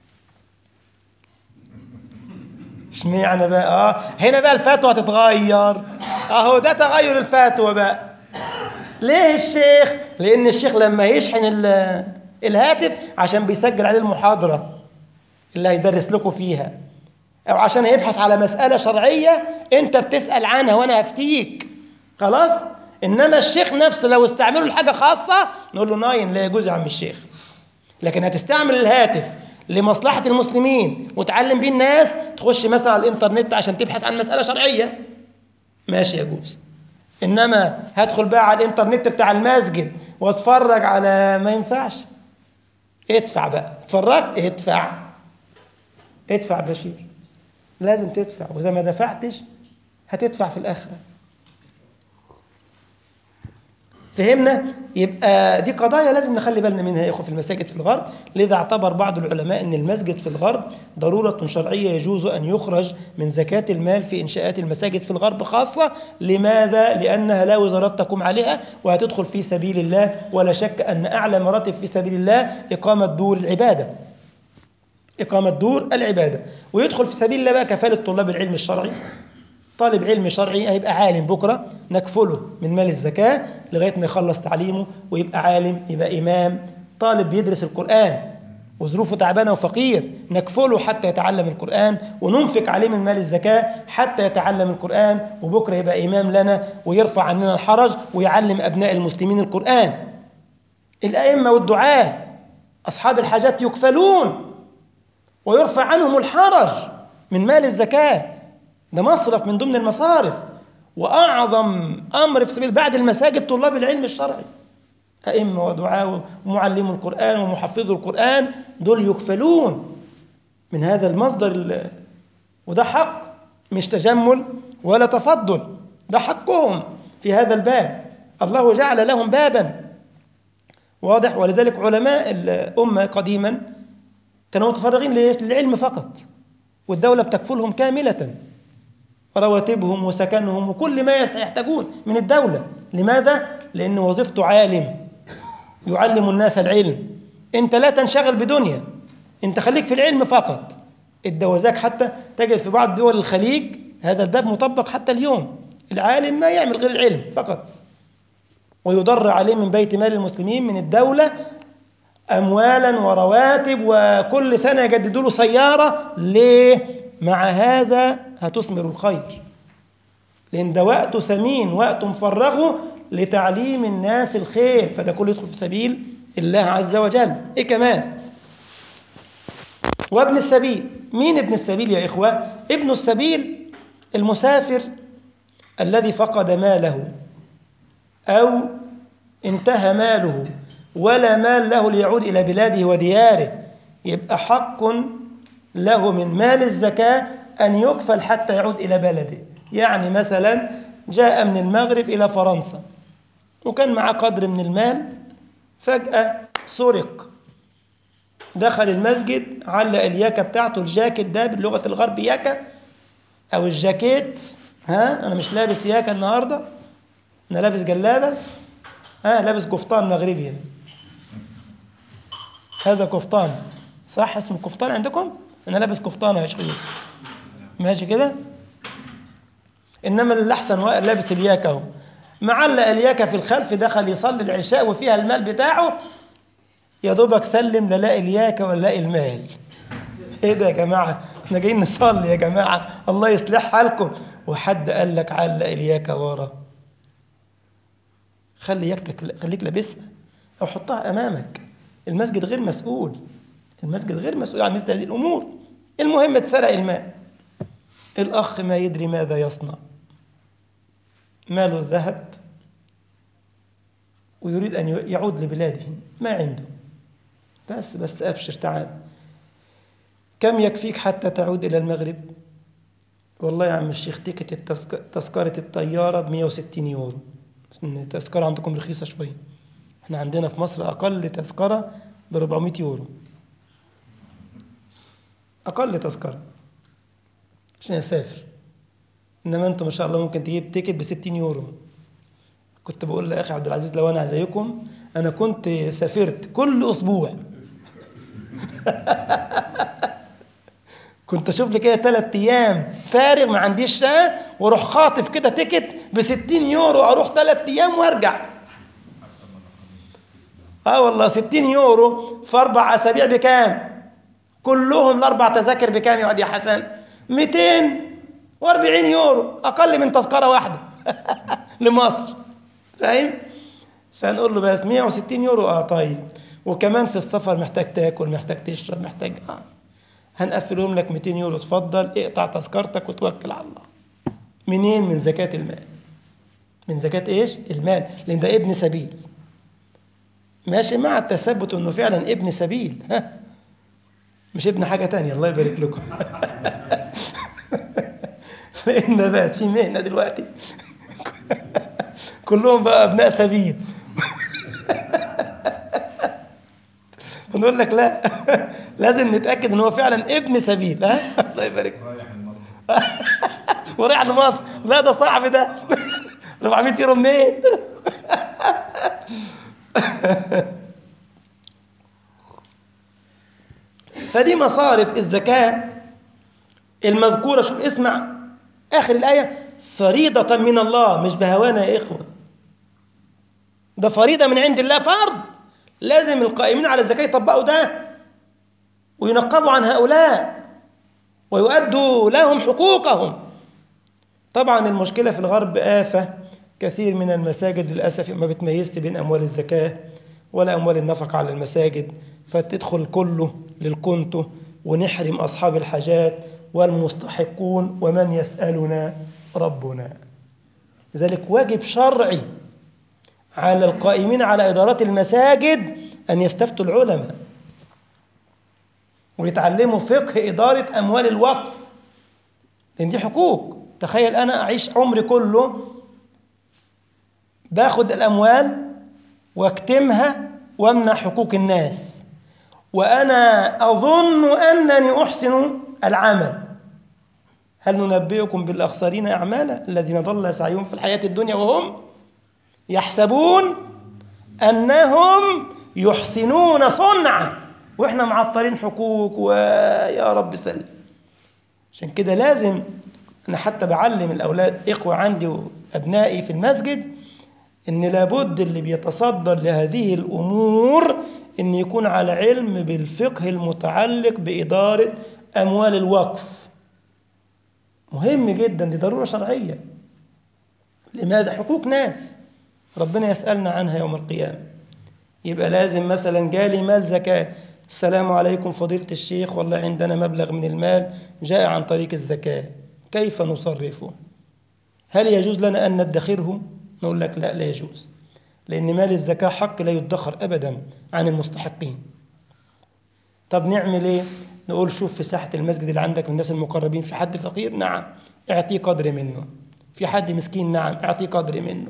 اشمعنى بقى اه هنا بقى الفتوى تتغير اهو ده تغير الفتوى بقى ليه الشيخ لان الشيخ لما يشحن الهاتف عشان بيسجل عليه المحاضره اللي هيدرس لكم فيها او عشان هيبحث على مساله شرعيه انت بتسال عنها وانا هفتيك خلاص انما الشيخ نفسه لو استعمله لحاجه خاصه نقول له ناين لا يجوز يا عم الشيخ لكن هتستعمل الهاتف لمصلحة المسلمين وتعلم بيه الناس تخش مثلا على الانترنت عشان تبحث عن مسألة شرعية ماشي يجوز إنما هدخل بقى على الانترنت بتاع المسجد واتفرج على ما ينفعش ادفع بقى اتفرجت ادفع ادفع بشير لازم تدفع وإذا ما دفعتش هتدفع في الآخرة فهمنا يبقى دي قضايا لازم نخلي بالنا منها يا اخو في المساجد في الغرب لذا اعتبر بعض العلماء ان المسجد في الغرب ضروره شرعيه يجوز ان يخرج من زكاه المال في انشاءات المساجد في الغرب خاصه لماذا لانها لا وزارات تقوم عليها وهتدخل في سبيل الله ولا شك ان اعلى مراتب في سبيل الله اقامه دور العباده اقامه دور العباده ويدخل في سبيل الله بقى كفاله طلاب العلم الشرعي طالب علم شرعي هيبقى عالم بكرة نكفله من مال الزكاة لغاية ما يخلص تعليمه ويبقى عالم يبقى إمام طالب بيدرس القرآن وظروفه تعبانة وفقير نكفله حتى يتعلم القرآن وننفق عليه من مال الزكاة حتى يتعلم القرآن وبكرة يبقى إمام لنا ويرفع عننا الحرج ويعلم أبناء المسلمين القرآن الأئمة والدعاة أصحاب الحاجات يكفلون ويرفع عنهم الحرج من مال الزكاه ده مصرف من ضمن المصارف وأعظم أمر في سبيل بعد المساجد طلاب العلم الشرعي أئمة ودعاء ومعلمو القرآن ومحفظو القرآن دول يكفلون من هذا المصدر ال- وده حق مش تجمل ولا تفضل ده حقهم في هذا الباب الله جعل لهم بابا واضح ولذلك علماء الأمة قديما كانوا متفرغين لإيش؟ للعلم فقط والدولة بتكفلهم كاملة رواتبهم وسكنهم وكل ما يست- يحتاجون من الدولة لماذا؟ لأن وظيفته عالم يعلم الناس العلم أنت لا تنشغل بدنيا أنت خليك في العلم فقط الدوازاك حتى تجد في بعض دول الخليج هذا الباب مطبق حتى اليوم العالم ما يعمل غير العلم فقط ويضر عليه من بيت مال المسلمين من الدولة أموالا ورواتب وكل سنة يجددوا له سيارة ليه؟ مع هذا هتثمر الخير لأن ده وقته ثمين وقت مفرغه لتعليم الناس الخير فده كله يدخل في سبيل الله عز وجل إيه كمان؟ وابن السبيل مين ابن السبيل يا إخوة؟ ابن السبيل المسافر الذي فقد ماله أو انتهى ماله ولا مال له ليعود إلى بلاده ودياره يبقى حق له من مال الزكاة أن يكفل حتى يعود إلى بلده يعني مثلا جاء من المغرب إلى فرنسا وكان معه قدر من المال فجأة سرق دخل المسجد علق الياكة بتاعته الجاكيت ده باللغة الغرب ياكة أو الجاكيت ها أنا مش لابس ياكة النهاردة أنا لابس جلابة ها لابس قفطان مغربي هنا. هذا قفطان صح اسمه قفطان عندكم أنا لابس قفطان يا شيخ يوسف ماشي كده إنما اللي أحسن واحد لابس الياكة أهو معلق الياكة في الخلف دخل يصلي العشاء وفيها المال بتاعه يا دوبك سلم لا لاقي الياكة ولا لاقي المال ايه ده يا جماعة احنا جايين نصلي يا جماعة الله يصلح حالكم وحد قال لك علق الياكة ورا خلي ياكتك خليك لابسها او حطها امامك المسجد غير مسؤول المسجد غير مسؤول عن مثل هذه الامور المهم اتسرق المال الاخ ما يدري ماذا يصنع ماله ذهب ويريد ان يعود لبلاده ما عنده بس بس ابشر تعال كم يكفيك حتى تعود الى المغرب والله يا عم الشيخ تيكت التذك... تذكرة الطيارة ب 160 يورو بس إن التذكرة عندكم رخيصة شوية احنا عندنا في مصر أقل تذكرة ب 400 يورو أقل تذكرة عشان أسافر إنما أنتم ما شاء الله ممكن تجيب تيكت ب 60 يورو كنت بقول لأخي عبد العزيز لو أنا زيكم أنا كنت سافرت كل أسبوع كنت اشوف لي كده ثلاث ايام فارغ ما عنديش شقه واروح خاطف كده تيكت ب 60 يورو اروح ثلاث ايام وارجع اه والله 60 يورو في اربع اسابيع بكام كلهم الاربع تذاكر بكام يا واد يا حسن 240 يورو اقل من تذكره واحده لمصر فاهم فنقول له بس 160 يورو اه طيب وكمان في السفر محتاج تاكل محتاج تشرب محتاج اه هنقفلهم لك 200 يورو اتفضل اقطع تذكرتك وتوكل على الله منين من زكاة المال من زكاة ايش المال لان ده ابن سبيل ماشي مع التثبت انه فعلا ابن سبيل ها مش ابن حاجة تانية الله يبارك لكم لان بقت في مهنة دلوقتي كلهم بقى ابناء سبيل فنقول لك لا لازم نتاكد ان هو فعلا ابن سبيل ها الله يبارك رايح لمصر ورايح لمصر لا ده صعب ده 400 يورو منين فدي مصارف الزكاة المذكورة شوف اسمع آخر الآية فريضة من الله مش بهوانا يا إخوة ده فريضة من عند الله فرض لازم القائمين على الزكاة يطبقوا ده وينقبوا عن هؤلاء ويؤدوا لهم حقوقهم طبعا المشكلة في الغرب آفة كثير من المساجد للأسف ما بتميزش بين أموال الزكاة ولا أموال النفقة على المساجد فتدخل كله للكنتو ونحرم أصحاب الحاجات والمستحقون ومن يسألنا ربنا لذلك واجب شرعي على القائمين على إدارات المساجد أن يستفتوا العلماء ويتعلموا فقه إدارة أموال الوقف لأن دي حقوق تخيل أنا أعيش عمري كله باخد الأموال واكتمها وامنع حقوق الناس وأنا أظن أنني أحسن العمل هل ننبئكم بالأخسرين أعمالا الذين ضل سعيهم في الحياة الدنيا وهم يحسبون أنهم يحسنون صنعا وإحنا معطلين حقوق ويا رب سلم عشان كده لازم أنا حتى بعلم الأولاد إخوة عندي وأبنائي في المسجد إن لابد اللي بيتصدر لهذه الأمور إن يكون على علم بالفقه المتعلق بإدارة أموال الوقف مهم جدا دي ضرورة شرعية لماذا حقوق ناس ربنا يسألنا عنها يوم القيامة يبقى لازم مثلا جالي مال زكاة السلام عليكم فضيلة الشيخ والله عندنا مبلغ من المال جاء عن طريق الزكاة كيف نصرفه هل يجوز لنا أن ندخره نقول لك لا لا يجوز لأن مال الزكاة حق لا يدخر أبدا عن المستحقين طب نعمل إيه نقول شوف في ساحة المسجد اللي عندك من الناس المقربين في حد فقير نعم اعطيه قدر منه في حد مسكين نعم اعطيه قدر منه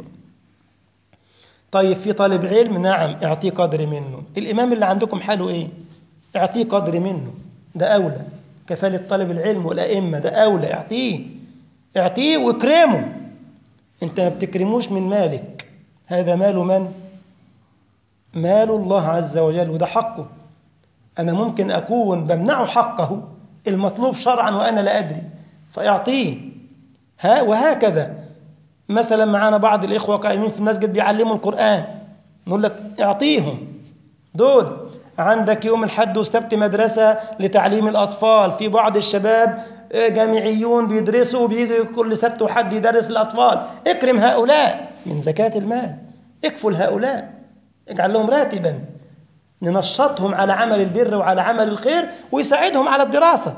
طيب في طالب علم نعم اعطيه قدر منه الإمام اللي عندكم حاله إيه اعطيه قدر منه ده أولى كفالة طالب العلم والأئمة ده أولى اعطيه اعطيه واكرمه انت ما بتكرموش من مالك هذا مال من مال الله عز وجل وده حقه أنا ممكن أكون بمنعه حقه المطلوب شرعا وأنا لا أدري فيعطيه ها وهكذا مثلا معانا بعض الإخوة قائمين في المسجد بيعلموا القرآن نقول لك اعطيهم دول عندك يوم الحد والسبت مدرسة لتعليم الأطفال في بعض الشباب جامعيون بيدرسوا وبيجي كل سبت وحد يدرس الأطفال اكرم هؤلاء من زكاة المال اكفل هؤلاء اجعل لهم راتبا ننشطهم على عمل البر وعلى عمل الخير ويساعدهم على الدراسة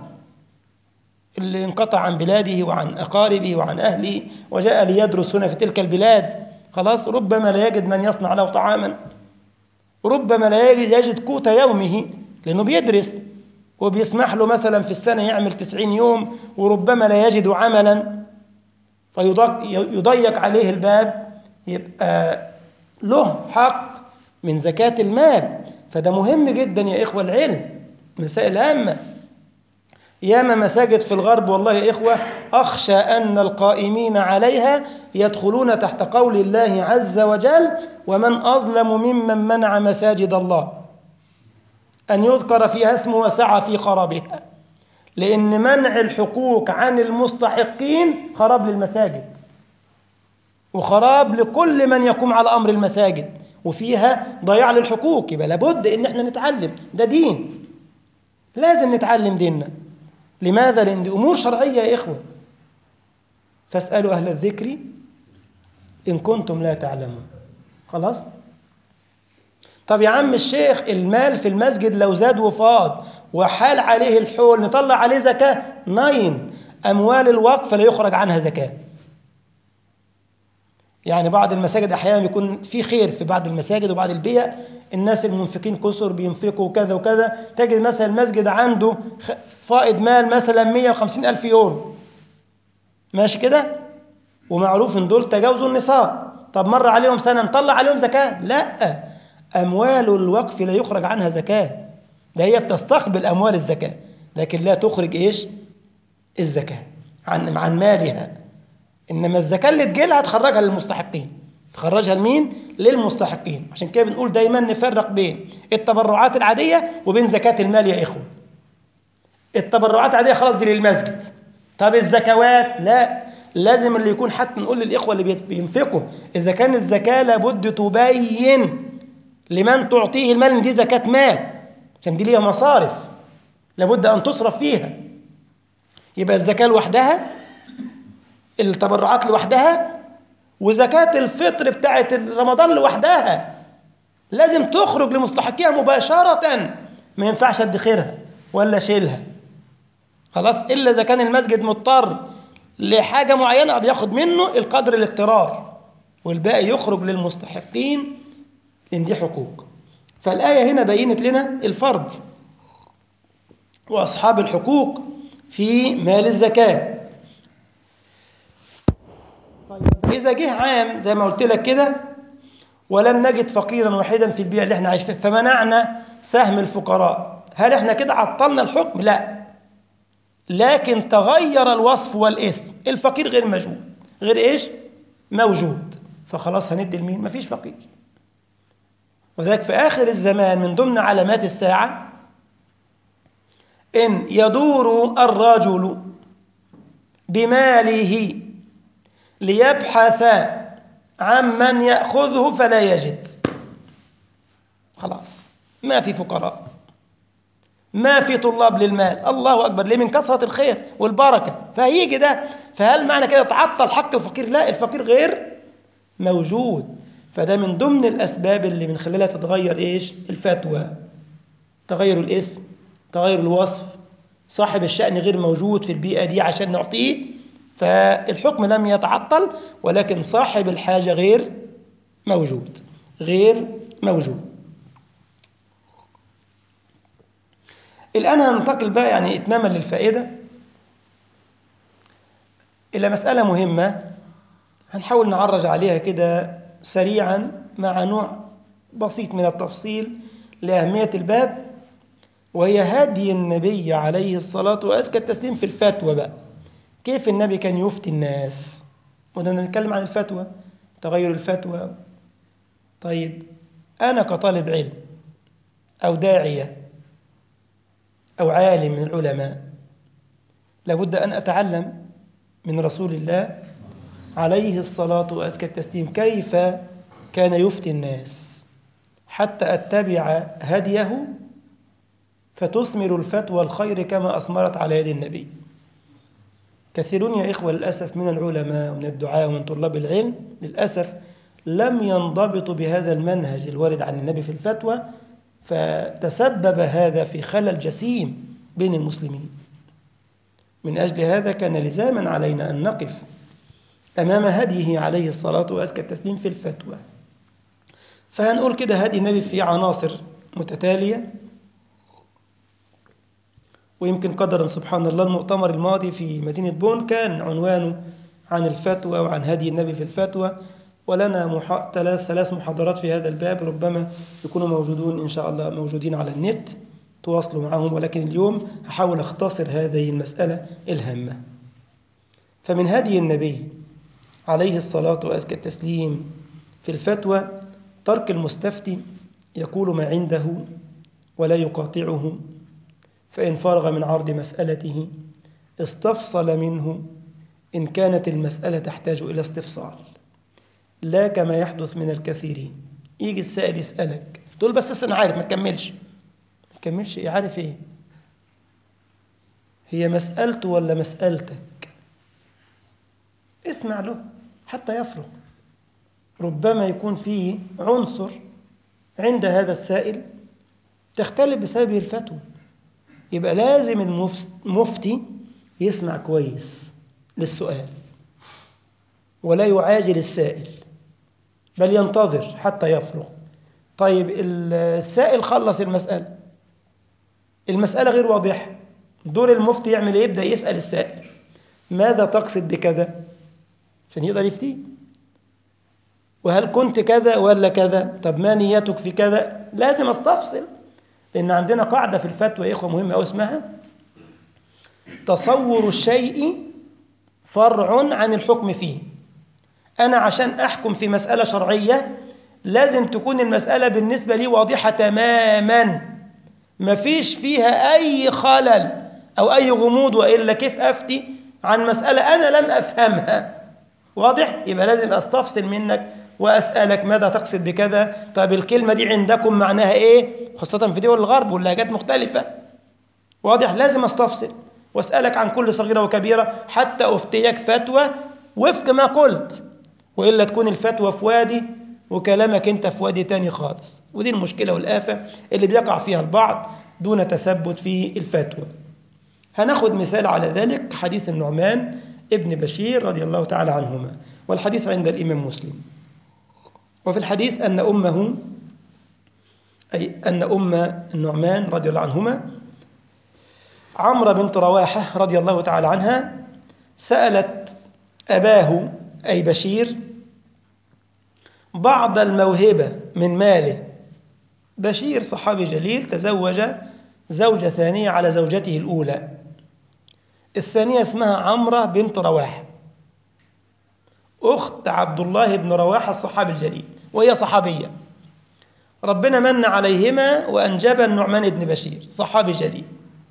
اللي انقطع عن بلاده وعن أقاربه وعن أهله وجاء ليدرس هنا في تلك البلاد خلاص ربما لا يجد من يصنع له طعاما ربما لا يجد قوت يومه لأنه بيدرس وبيسمح له مثلا في السنة يعمل تسعين يوم وربما لا يجد عملا فيضيق عليه الباب يبقى له حق من زكاة المال فده مهم جدا يا إخوة العلم مسائل هامة ياما مساجد في الغرب والله يا إخوة أخشى أن القائمين عليها يدخلون تحت قول الله عز وجل ومن أظلم ممن منع مساجد الله أن يذكر فيها اسمه وسعى في خرابها لأن منع الحقوق عن المستحقين خراب للمساجد وخراب لكل من يقوم على أمر المساجد وفيها ضياع للحقوق يبقى لابد إن احنا نتعلم ده دين لازم نتعلم ديننا لماذا؟ لأن دي أمور شرعية يا إخوة فاسألوا أهل الذكر إن كنتم لا تعلمون خلاص؟ طب يا عم الشيخ المال في المسجد لو زاد وفاض وحال عليه الحول نطلع عليه زكاة ناين أموال الوقف لا يخرج عنها زكاة يعني بعض المساجد أحيانا بيكون في خير في بعض المساجد وبعض البيع الناس المنفقين كسر بينفقوا كذا وكذا تجد مثلا المسجد عنده فائض مال مثلا 150 ألف يورو ماشي كده ومعروف ان دول تجاوزوا النصاب طب مر عليهم سنة نطلع عليهم زكاة لا أموال الوقف لا يخرج عنها زكاة ده هي بتستقبل أموال الزكاة لكن لا تخرج إيش الزكاة عن عن مالها إنما الزكاة اللي تجيلها تخرجها للمستحقين تخرجها لمين للمستحقين عشان كده بنقول دايما نفرق بين التبرعات العادية وبين زكاة المال يا إخوة التبرعات العادية خلاص دي للمسجد طب الزكوات لا لازم اللي يكون حتى نقول للإخوة اللي بينفقوا إذا كان الزكاة لابد تبين لمن تعطيه المال إن دي زكاة مال عشان دي ليها مصارف لابد أن تصرف فيها يبقى الزكاة لوحدها التبرعات لوحدها وزكاة الفطر بتاعة رمضان لوحدها لازم تخرج لمستحقيها مباشرة ما ينفعش ادخرها ولا شيلها خلاص إلا إذا كان المسجد مضطر لحاجة معينة بياخد منه القدر الاقترار والباقي يخرج للمستحقين إن دي حقوق فالآية هنا بينت لنا الفرض وأصحاب الحقوق في مال الزكاة طيب إذا جه عام زي ما قلت لك كده ولم نجد فقيرا واحدا في البيئة اللي احنا عايش فيها فمنعنا سهم الفقراء هل احنا كده عطلنا الحكم؟ لا لكن تغير الوصف والاسم الفقير غير موجود غير ايش؟ موجود فخلاص هندي لمين؟ مفيش فقير وذلك في آخر الزمان من ضمن علامات الساعة إن يدور الرجل بماله ليبحث عمن يأخذه فلا يجد خلاص ما في فقراء ما في طلاب للمال الله أكبر ليه من كثرة الخير والبركة فهيجي ده فهل معنى كده تعطل حق الفقير لا الفقير غير موجود فده من ضمن الأسباب اللي من خلالها تتغير إيش الفتوى تغير الاسم تغير الوصف صاحب الشأن غير موجود في البيئة دي عشان نعطيه فالحكم لم يتعطل ولكن صاحب الحاجة غير موجود غير موجود الآن هننتقل بقى يعني إتماما للفائدة إلى مسألة مهمة هنحاول نعرج عليها كده سريعا مع نوع بسيط من التفصيل لأهمية الباب وهي هدي النبي عليه الصلاة وأزكى التسليم في الفتوى بقى كيف النبي كان يفتي الناس ودنا نتكلم عن الفتوى تغير الفتوى طيب أنا كطالب علم أو داعية أو عالم من العلماء لابد أن أتعلم من رسول الله عليه الصلاة وأزكى التسليم كيف كان يفتي الناس حتى أتبع هديه فتثمر الفتوى الخير كما أثمرت على يد النبي كثيرون يا إخوة للأسف من العلماء ومن الدعاء ومن طلاب العلم للأسف لم ينضبطوا بهذا المنهج الوارد عن النبي في الفتوى فتسبب هذا في خلل جسيم بين المسلمين من أجل هذا كان لزاما علينا أن نقف أمام هديه عليه الصلاة وأزكى التسليم في الفتوى فهنقول كده هدي النبي في عناصر متتالية ويمكن قدرا سبحان الله المؤتمر الماضي في مدينة بون كان عنوانه عن الفتوى وعن هدي النبي في الفتوى ولنا محا... ثلاث ثلاث محاضرات في هذا الباب ربما يكونوا موجودون إن شاء الله موجودين على النت تواصلوا معهم ولكن اليوم هحاول أختصر هذه المسألة الهامة فمن هدي النبي عليه الصلاة وأزكى التسليم في الفتوى ترك المستفتي يقول ما عنده ولا يقاطعه فإن فرغ من عرض مسألته استفصل منه إن كانت المسألة تحتاج إلى استفصال لا كما يحدث من الكثيرين يجي السائل يسألك تقول بس أنا عارف ما تكملش ما تكملش إيه عارف إيه هي مسألته ولا مسألتك اسمع له حتى يفرغ ربما يكون فيه عنصر عند هذا السائل تختلف بسببه الفتوى يبقى لازم المفتي يسمع كويس للسؤال ولا يعاجل السائل بل ينتظر حتى يفرغ طيب السائل خلص المسألة المسألة غير واضحة دور المفتي يعمل ايه يبدأ يسأل السائل ماذا تقصد بكذا عشان يقدر يفتيه وهل كنت كذا ولا كذا طب ما نيتك في كذا لازم استفصل لأن عندنا قاعدة في الفتوى يا إخوة مهمة أو اسمها تصور الشيء فرع عن الحكم فيه أنا عشان أحكم في مسألة شرعية لازم تكون المسألة بالنسبة لي واضحة تماما مفيش فيها أي خلل أو أي غموض وإلا كيف أفتي عن مسألة أنا لم أفهمها واضح؟ يبقى لازم أستفصل منك وأسألك ماذا تقصد بكذا طب الكلمة دي عندكم معناها إيه خاصة في دول الغرب واللهجات مختلفة واضح لازم أستفصل وأسألك عن كل صغيرة وكبيرة حتى أفتيك فتوى وفق ما قلت وإلا تكون الفتوى في وادي وكلامك أنت في وادي تاني خالص ودي المشكلة والآفة اللي بيقع فيها البعض دون تثبت في الفتوى هناخد مثال على ذلك حديث النعمان ابن بشير رضي الله تعالى عنهما والحديث عند الإمام مسلم وفي الحديث أن أمه أي أن أم النعمان رضي الله عنهما عمرو بنت رواحة رضي الله تعالى عنها سألت أباه أي بشير بعض الموهبة من ماله بشير صحابي جليل تزوج زوجة ثانية على زوجته الأولى الثانية اسمها عمرة بنت رواحة أخت عبد الله بن رواحة الصحابي الجليل وهي صحابية ربنا من عليهما وأنجب النعمان بن بشير صحابي جليل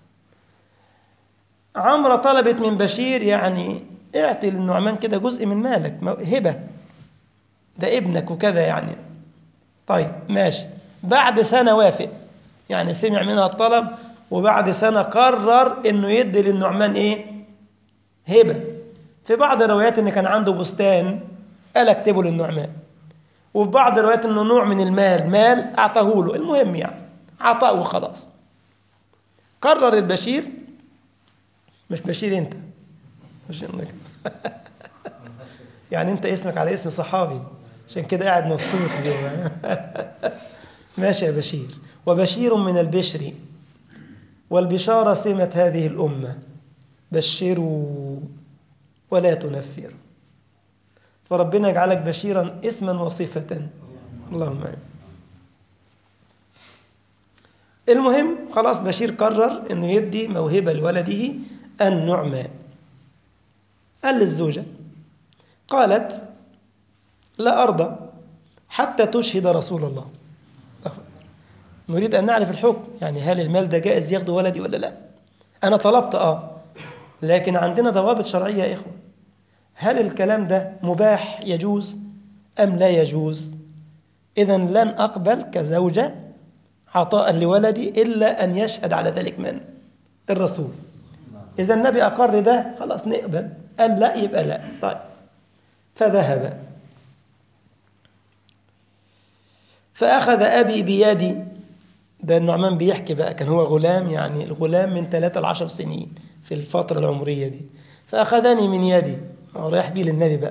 عمرة طلبت من بشير يعني اعطي للنعمان كده جزء من مالك هبة ده ابنك وكذا يعني طيب ماشي بعد سنة وافق يعني سمع منها الطلب وبعد سنة قرر انه يدي للنعمان ايه هبة في بعض الروايات ان كان عنده بستان قال اكتبه للنعمان وفي بعض الروايات انه نوع من المال مال اعطاه له المهم يعني عطاه وخلاص قرر البشير مش بشير انت مش انك يعني انت اسمك على اسم صحابي عشان كده قاعد مبسوط جوه ماشي يا بشير وبشير من البشر والبشارة سمة هذه الأمة بشروا ولا تنفروا فربنا يجعلك بشيرا اسما وصفة اللهم آمين المهم خلاص بشير قرر انه يدي موهبة لولده النعمان قال للزوجة قالت لا أرضى حتى تشهد رسول الله نريد أن نعرف الحكم يعني هل المال ده جائز ياخده ولدي ولا لا أنا طلبت آه لكن عندنا ضوابط شرعية يا إخوة هل الكلام ده مباح يجوز أم لا يجوز إذا لن أقبل كزوجة عطاء لولدي إلا أن يشهد على ذلك من الرسول إذا النبي أقر ده خلاص نقبل قال لا يبقى لا طيب فذهب فأخذ أبي بيدي ده النعمان بيحكي بقى كان هو غلام يعني الغلام من ثلاثة لعشر سنين في الفترة العمرية دي فأخذني من يدي رايح بيه للنبي بقى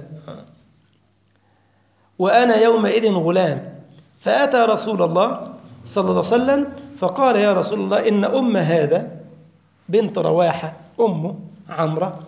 وأنا يومئذ غلام فأتى رسول الله صلى الله عليه وسلم فقال يا رسول الله إن أم هذا بنت رواحة أمه عمرة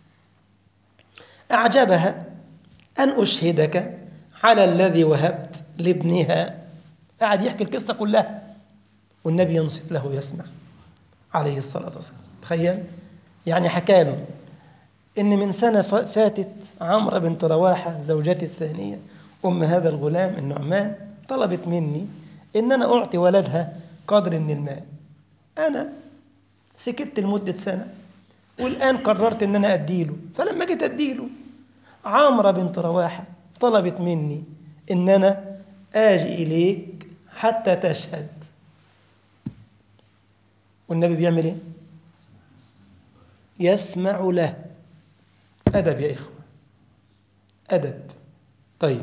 أعجبها أن أشهدك على الذي وهبت لابنها قاعد يحكي القصة كلها والنبي ينصت له يسمع عليه الصلاة والسلام تخيل يعني حكى له إن من سنة فاتت عمرة بنت رواحة زوجتي الثانية أم هذا الغلام النعمان طلبت مني إن أنا أعطي ولدها قدر من المال أنا سكت لمدة سنة والآن قررت إن أنا أديله فلما جيت أديله عمرة بنت رواحة طلبت مني إن أنا آجي إليك حتى تشهد والنبي بيعمل إيه؟ يسمع له أدب يا إخوة أدب طيب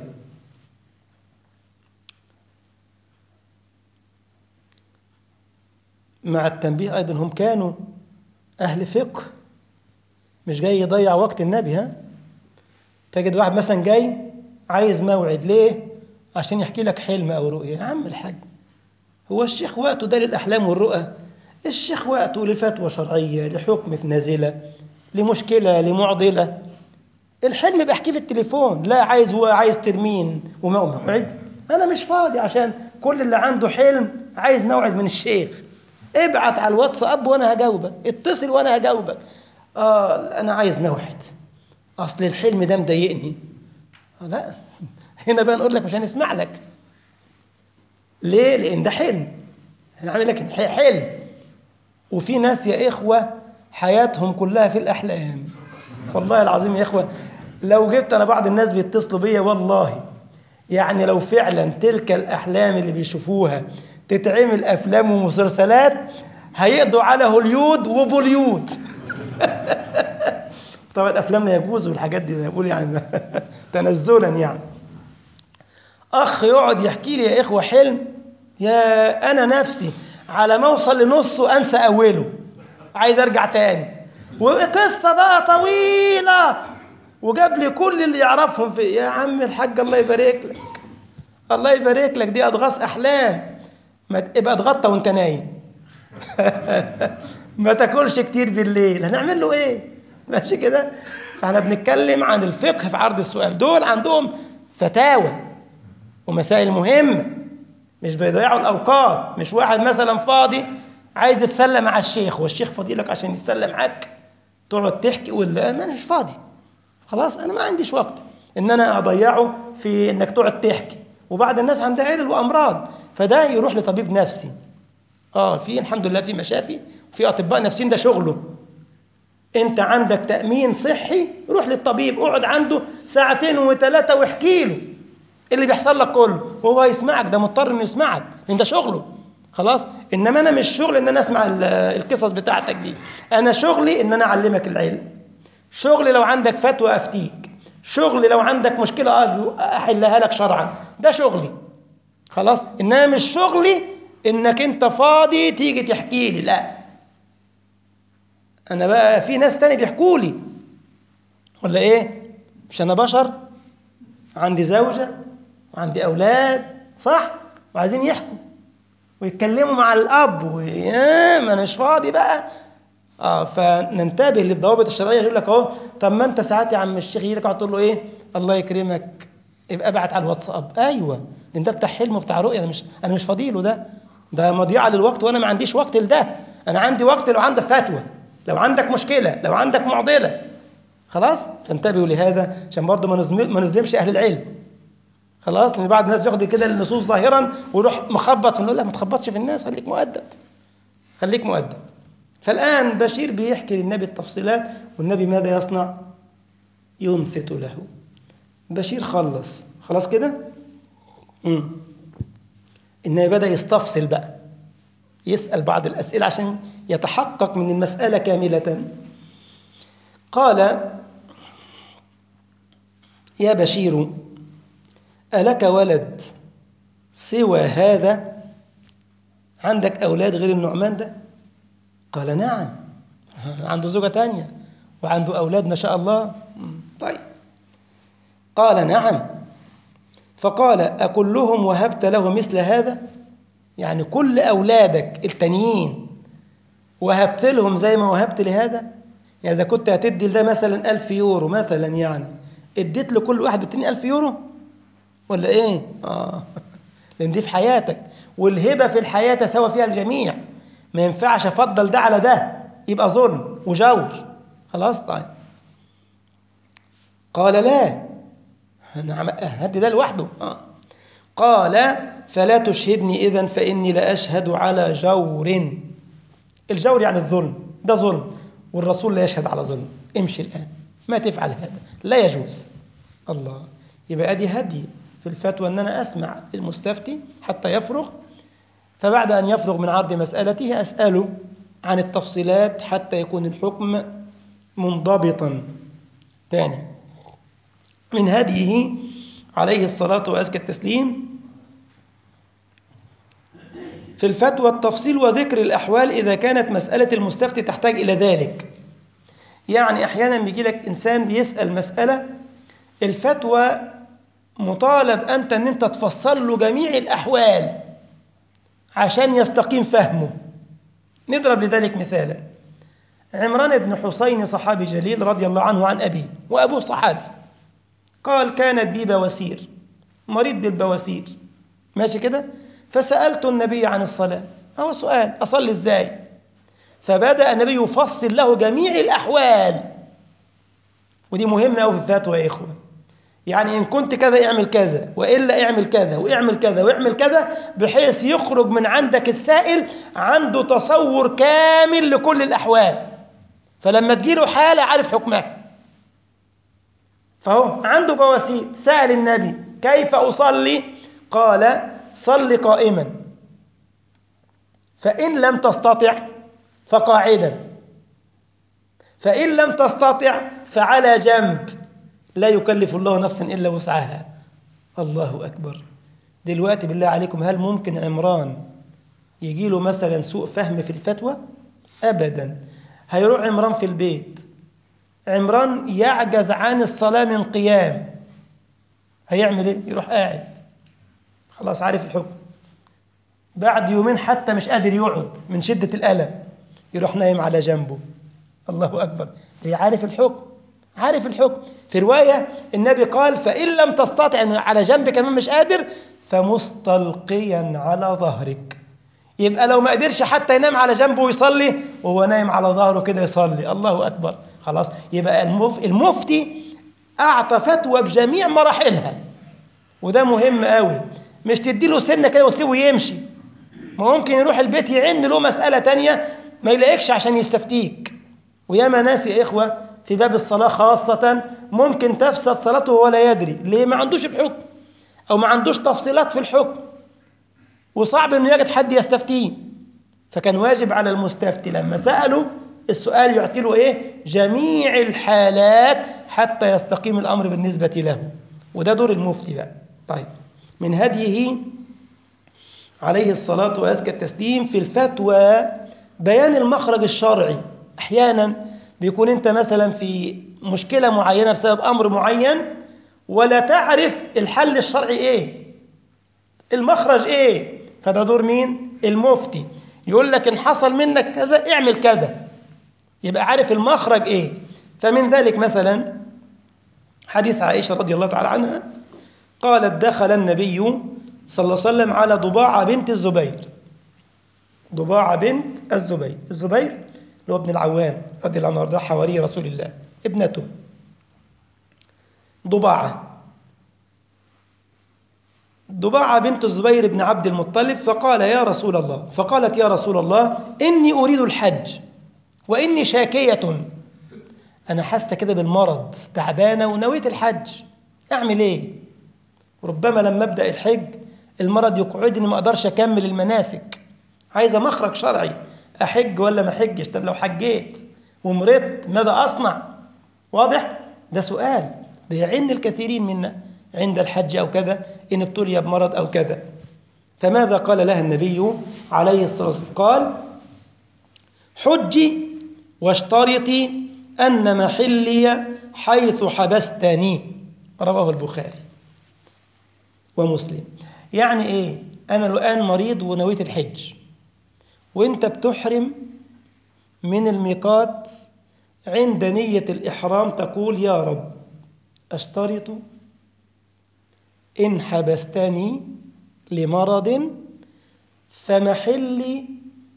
مع التنبيه أيضا هم كانوا أهل فقه مش جاي يضيع وقت النبي ها تجد واحد مثلا جاي عايز موعد ليه عشان يحكي لك حلم أو رؤية يا عم الحاج هو الشيخ وقته ده للأحلام والرؤى الشيخ وقته لفتوى شرعية لحكم في نازلة لمشكلة لمعضلة الحلم بحكيه في التليفون لا عايز هو عايز ترمين وموعد أنا مش فاضي عشان كل اللي عنده حلم عايز موعد من الشيخ ابعت على الواتساب وانا هجاوبك اتصل وانا هجاوبك اه انا عايز موعد اصل الحلم ده مضايقني آه لا هنا بقى نقول لك مش هنسمع لك ليه لان ده حلم انا عامل لك حلم وفي ناس يا اخوه حياتهم كلها في الاحلام والله العظيم يا اخوه لو جبت انا بعض الناس بيتصلوا بيا والله يعني لو فعلا تلك الاحلام اللي بيشوفوها تتعمل افلام ومسلسلات هيقضوا على هوليود وبوليود طبعا الافلام لا يجوز والحاجات دي بقول يعني تنزلا يعني اخ يقعد يحكي لي يا اخوه حلم يا انا نفسي على ما اوصل لنصه انسى اوله عايز ارجع تاني وقصه بقى طويله وجاب لي كل اللي يعرفهم في يا عم الحاج الله يبارك لك الله يبارك لك دي اضغاث احلام ما ابقى اتغطى وانت نايم ما تاكلش كتير بالليل هنعمل له ايه ماشي كده فاحنا بنتكلم عن الفقه في عرض السؤال دول عندهم فتاوى ومسائل مهمه مش بيضيعوا الاوقات مش واحد مثلا فاضي عايز يتسلى مع الشيخ والشيخ فاضي لك عشان يتسلى معاك تقعد تحكي ولا انا مش فاضي خلاص انا ما عنديش وقت ان انا اضيعه في انك تقعد تحكي وبعض الناس عندها علل وامراض فده يروح لطبيب نفسي اه في الحمد لله في مشافي وفي اطباء نفسيين ده شغله انت عندك تامين صحي روح للطبيب اقعد عنده ساعتين وثلاثه واحكي له اللي بيحصل لك كله وهو هيسمعك ده مضطر انه يسمعك لان ده شغله خلاص انما انا مش شغل ان انا اسمع ال- القصص بتاعتك دي انا شغلي ان انا اعلمك العلم شغلي لو عندك فتوى افتيك شغلي لو عندك مشكله اجي احلها لك شرعا ده شغلي خلاص انما مش شغلي انك انت فاضي تيجي تحكي لي لا انا بقى في ناس تاني بيحكوا لي ولا ايه مش انا بشر عندي زوجه وعندي اولاد صح وعايزين يحكوا ويتكلموا مع الاب ويا ما انا مش فاضي بقى اه فننتبه للضوابط الشرعيه يقول لك اهو طب ما انت ساعات يا عم الشيخ يجي لك تقول له ايه الله يكرمك يبقى ابعت على الواتساب ايوه لان ده بتاع حلم وبتاع رؤيه انا مش انا مش فاضي له ده ده مضيعه للوقت وانا ما عنديش وقت لده انا عندي وقت لو عندك فتوى لو عندك مشكله لو عندك معضله خلاص فانتبهوا لهذا عشان برضه ما نظلم- ما نظلمش اهل العلم خلاص لان بعض الناس بياخد كده النصوص ظاهرا ويروح مخبط نقول لا ما تخبطش في الناس خليك مؤدب خليك مؤدب فالآن بشير بيحكي للنبي التفصيلات والنبي ماذا يصنع ينصت له بشير خلص خلاص كده مم. النبي بدأ يستفصل بقى يسأل بعض الأسئلة عشان يتحقق من المسألة كاملة قال يا بشير ألك ولد سوى هذا عندك أولاد غير النعمان ده قال نعم عنده زوجة تانية وعنده أولاد ما شاء الله مم. طيب قال نعم فقال أكلهم وهبت له مثل هذا يعني كل أولادك التانيين وهبت لهم زي ما وهبت لهذا يعني إذا كنت هتدي لده مثلا ألف يورو مثلا يعني اديت لكل واحد بالتاني ألف يورو ولا إيه؟ آه لأن دي في حياتك والهبة في الحياة تساوى فيها الجميع ما ينفعش أفضل ده على ده يبقى ظلم وجور خلاص طيب قال لا نعم هدي ده لوحده آه. قال فلا تشهدني إذا فإني لأشهد على جور الجور يعني الظلم ده ظلم والرسول لا يشهد على ظلم امشي الآن ما تفعل هذا لا يجوز الله يبقى ادي هدي في الفتوى ان انا اسمع المستفتي حتى يفرغ فبعد ان يفرغ من عرض مسالته اساله عن التفصيلات حتى يكون الحكم منضبطا ثاني من هديه عليه الصلاه وازكى التسليم في الفتوى التفصيل وذكر الاحوال اذا كانت مساله المستفتي تحتاج الى ذلك يعني احيانا بيجي لك انسان بيسال مساله الفتوى مطالب أنت أن أنت تفصل له جميع الأحوال عشان يستقيم فهمه نضرب لذلك مثالا عمران بن حسين صحابي جليل رضي الله عنه عن أبيه وأبوه صحابي قال كانت بي بواسير مريض بالبواسير ماشي كده فسألت النبي عن الصلاة هو سؤال أصلي إزاي فبدأ النبي يفصل له جميع الأحوال ودي مهمة أوي في الفتوى يا إخوة يعني إن كنت كذا اعمل كذا وإلا اعمل كذا واعمل كذا واعمل كذا بحيث يخرج من عندك السائل عنده تصور كامل لكل الأحوال فلما تجيله حالة عارف حكمها فهو عنده بواسير سأل النبي كيف أصلي قال صل قائما فإن لم تستطع فقاعدا فإن لم تستطع فعلى جنب لا يكلف الله نفسا إلا وسعها الله أكبر دلوقتي بالله عليكم هل ممكن عمران يجي له مثلا سوء فهم في الفتوى أبدا هيروح عمران في البيت عمران يعجز عن الصلاة من قيام هيعمل ايه يروح قاعد خلاص عارف الحكم بعد يومين حتى مش قادر يقعد من شدة الألم يروح نايم على جنبه الله أكبر ليه عارف الحكم عارف الحكم في رواية النبي قال فإن لم تستطع إن على جنب كمان مش قادر فمستلقيا على ظهرك يبقى لو ما قدرش حتى ينام على جنبه ويصلي وهو نايم على ظهره كده يصلي الله أكبر خلاص يبقى المف... المفتي أعطى فتوى بجميع مراحلها وده مهم قوي مش تديله سنة كده وتسيبه يمشي ما ممكن يروح البيت يعن له مسألة تانية ما يلاقيكش عشان يستفتيك وياما ناس يا إخوة في باب الصلاة خاصة ممكن تفسد صلاته ولا يدري ليه ما عندوش الحكم أو ما عندوش تفصيلات في الحكم وصعب انه يجد حد يستفتيه فكان واجب على المستفتي لما سألوا السؤال يعطي له ايه جميع الحالات حتى يستقيم الامر بالنسبة له وده دور المفتي بقى طيب من هديه عليه الصلاة وأزكى التسليم في الفتوى بيان المخرج الشرعي أحيانا بيكون أنت مثلا في مشكلة معينة بسبب أمر معين ولا تعرف الحل الشرعي إيه المخرج إيه فده دور مين المفتي يقول لك إن حصل منك كذا اعمل كذا يبقى عارف المخرج إيه فمن ذلك مثلا حديث عائشة رضي الله تعالى عنها قالت دخل النبي صلى الله عليه وسلم على ضباعة بنت الزبير ضباعة بنت الزبير الزبير اللي هو ابن العوام رضي الله عنه وارضاه حواري رسول الله ابنته ضباعة ضباعة بنت الزبير بن عبد المطلب فقال يا رسول الله فقالت يا رسول الله إني أريد الحج وإني شاكية أنا حاسة كده بالمرض تعبانة ونويت الحج أعمل إيه ربما لما أبدأ الحج المرض يقعدني ما أقدرش أكمل المناسك عايزة مخرج شرعي أحج ولا ما أحجش طب لو حجيت ومرضت ماذا أصنع واضح ده سؤال بيعن الكثيرين منا عند الحج أو كذا إن ابتلي بمرض أو كذا فماذا قال لها النبي عليه الصلاة والسلام قال حجي واشترطي أن محلي حيث حبستني رواه البخاري ومسلم يعني إيه أنا الآن مريض ونويت الحج وانت بتحرم من الميقات عند نية الإحرام تقول يا رب أشترط إن حبستني لمرض فمحلي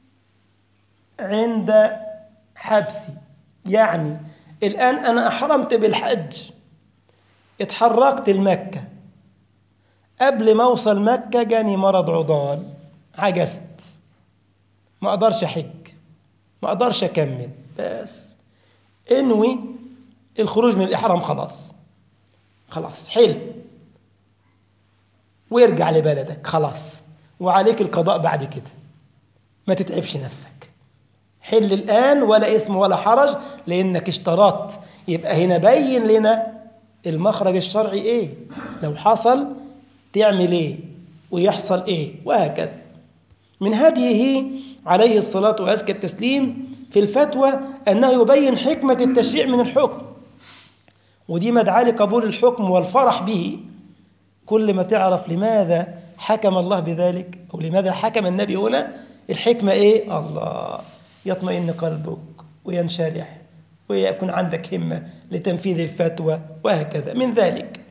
عند حبسي يعني الآن أنا أحرمت بالحج اتحركت المكة قبل ما أوصل مكة جاني مرض عضال عجزت ما أقدرش أحج ما أقدرش أكمل بس انوي الخروج من الإحرام خلاص خلاص حل وارجع لبلدك خلاص وعليك القضاء بعد كده ما تتعبش نفسك حل الآن ولا اسم ولا حرج لأنك اشترطت يبقى هنا بين لنا المخرج الشرعي ايه لو حصل تعمل ايه ويحصل ايه وهكذا من هديه عليه الصلاة وأزكى التسليم في الفتوى أنه يبين حكمة التشريع من الحكم ودي مدعاة لقبول الحكم والفرح به كل ما تعرف لماذا حكم الله بذلك أو لماذا حكم النبي هنا الحكمة إيه؟ الله يطمئن قلبك وينشرح ويكون عندك همة لتنفيذ الفتوى وهكذا من ذلك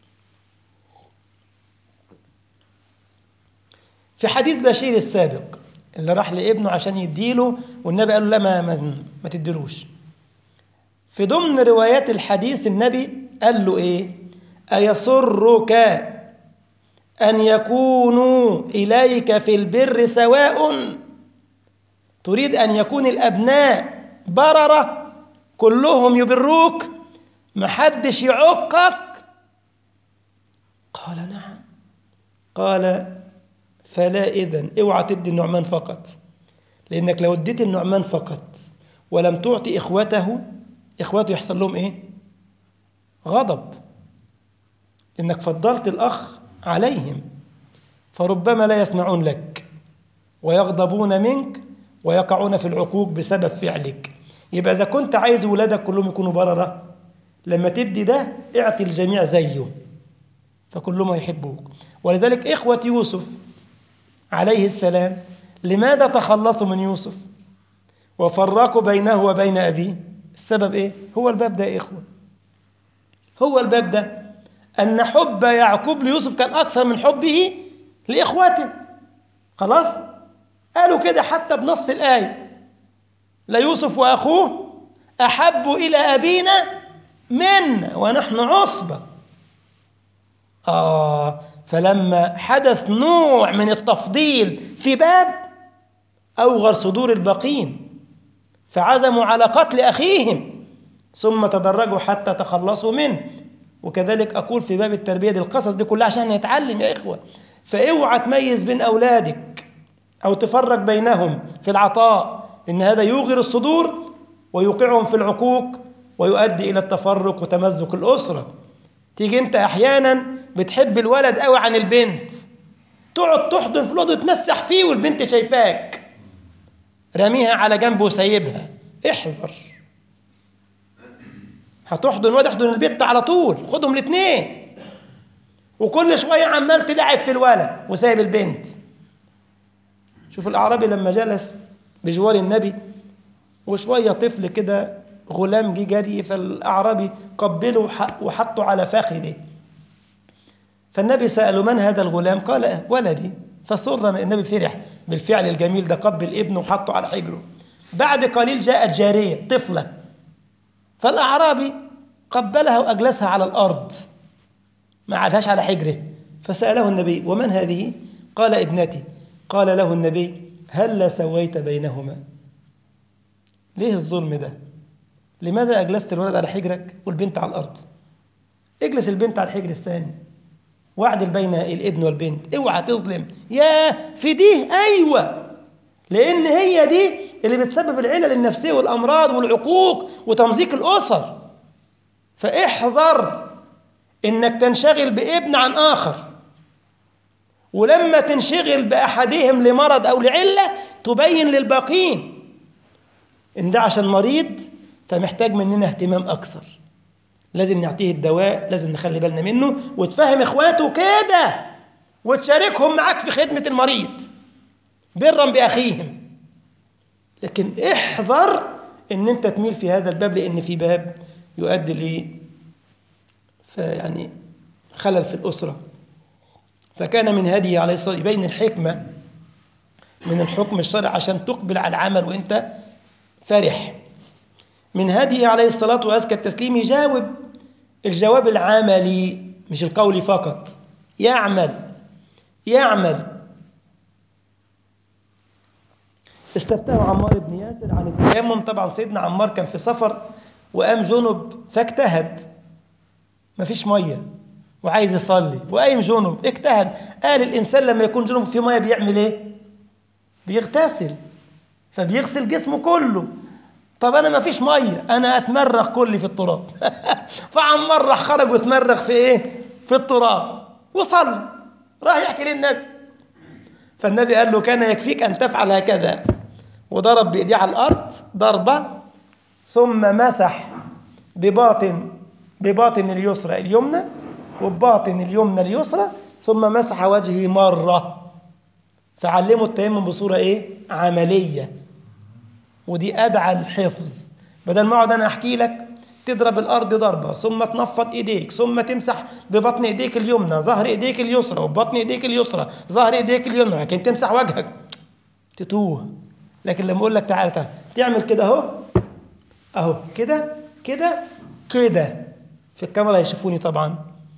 في حديث بشير السابق اللي راح لابنه عشان يديله والنبي قال له لا ما, ما, ما تديلوش في ضمن روايات الحديث النبي قال له ايه أيسرك أن يكونوا إليك في البر سواء تريد أن يكون الأبناء بررة كلهم يبروك محدش يعقك قال نعم قال فلا إذن اوعى تدي النعمان فقط لأنك لو اديت النعمان فقط ولم تعطي إخوته إخوته يحصل لهم إيه غضب إنك فضلت الأخ عليهم فربما لا يسمعون لك ويغضبون منك ويقعون في العقوق بسبب فعلك يبقى إذا كنت عايز ولادك كلهم يكونوا بررة لما تدي ده اعطي الجميع زيه فكلهم يحبوك ولذلك إخوة يوسف عليه السلام لماذا تخلصوا من يوسف وفرقوا بينه وبين أبيه السبب إيه؟ هو الباب ده يا إخوة هو الباب ده أن حب يعقوب ليوسف كان أكثر من حبه لإخوته خلاص؟ قالوا كده حتى بنص الآية ليوسف وأخوه أحب إلى أبينا منا ونحن عصبة آه فلما حدث نوع من التفضيل في باب أوغر صدور الباقين فعزموا على قتل أخيهم ثم تدرجوا حتى تخلصوا منه وكذلك أقول في باب التربية دي القصص دي كلها عشان نتعلم يا إخوة فاوعى تميز بين أولادك أو تفرق بينهم في العطاء إن هذا يوغر الصدور ويوقعهم في العقوق ويؤدي إلى التفرق وتمزق الأسرة تيجي أنت أحيانا بتحب الولد قوي عن البنت تقعد تحضن في الأوضة وتمسح فيه والبنت شايفاك رميها على جنب وسايبها احذر هتحضن واد احضن البت على طول خدهم الاثنين وكل شويه عمال تلعب في الولد وسايب البنت شوف الاعرابي لما جلس بجوار النبي وشويه طفل كده غلام جه جري فالاعرابي قبله وحطه على فخذه فالنبي ساله من هذا الغلام قال ولدي فسر النبي فرح بالفعل الجميل ده قبل ابنه وحطه على حجره بعد قليل جاءت جاريه طفله فالأعرابي قبلها وأجلسها على الأرض ما عادهاش على حجره فسأله النبي ومن هذه؟ قال ابنتي قال له النبي هل سويت بينهما ليه الظلم ده لماذا أجلست الولد على حجرك والبنت على الأرض اجلس البنت على الحجر الثاني واعدل بين الابن والبنت اوعى تظلم يا في دي ايوه لان هي دي اللي بتسبب العلل النفسيه والامراض والعقوق وتمزيق الاسر فاحذر انك تنشغل بابن عن اخر ولما تنشغل باحدهم لمرض او لعله تبين للباقين ان ده عشان مريض فمحتاج مننا اهتمام اكثر لازم نعطيه الدواء لازم نخلي بالنا منه وتفهم اخواته كده وتشاركهم معاك في خدمه المريض برا باخيهم لكن احذر ان انت تميل في هذا الباب لان في باب يؤدي ل يعني خلل في الاسره فكان من هديه عليه الصلاه يبين الحكمه من الحكم الشرعي عشان تقبل على العمل وانت فرح من هديه عليه الصلاه وازكى التسليم يجاوب الجواب العملي مش القولي فقط يعمل يعمل استفتاه عمار بن ياسر عن التيمم طبعا سيدنا عمار كان في سفر وقام جنب فاجتهد مفيش ميه وعايز يصلي وقايم جنب اجتهد قال الانسان لما يكون جنب في ميه بيعمل ايه بيغتسل فبيغسل جسمه كله طب انا مفيش ميه انا اتمرغ كلي في التراب فعمار راح خرج واتمرغ في ايه في التراب وصلي راح يحكي للنبي فالنبي قال له كان يكفيك ان تفعل هكذا وضرب بايديه على الارض ضربه ثم مسح بباطن بباطن اليسرى اليمنى وبباطن اليمنى اليسرى ثم مسح وجهه مره فعلمه التيمم بصوره ايه عمليه ودي ادعى الحفظ بدل ما اقعد انا احكي لك تضرب الارض ضربه ثم تنفض ايديك ثم تمسح ببطن ايديك اليمنى ظهر ايديك اليسرى وبطن ايديك اليسرى ظهر ايديك اليمنى لكن تمسح وجهك تتوه لكن لما اقول لك تعالى تعالى تعمل كده اهو اهو كده كده كده في الكاميرا يشوفوني طبعا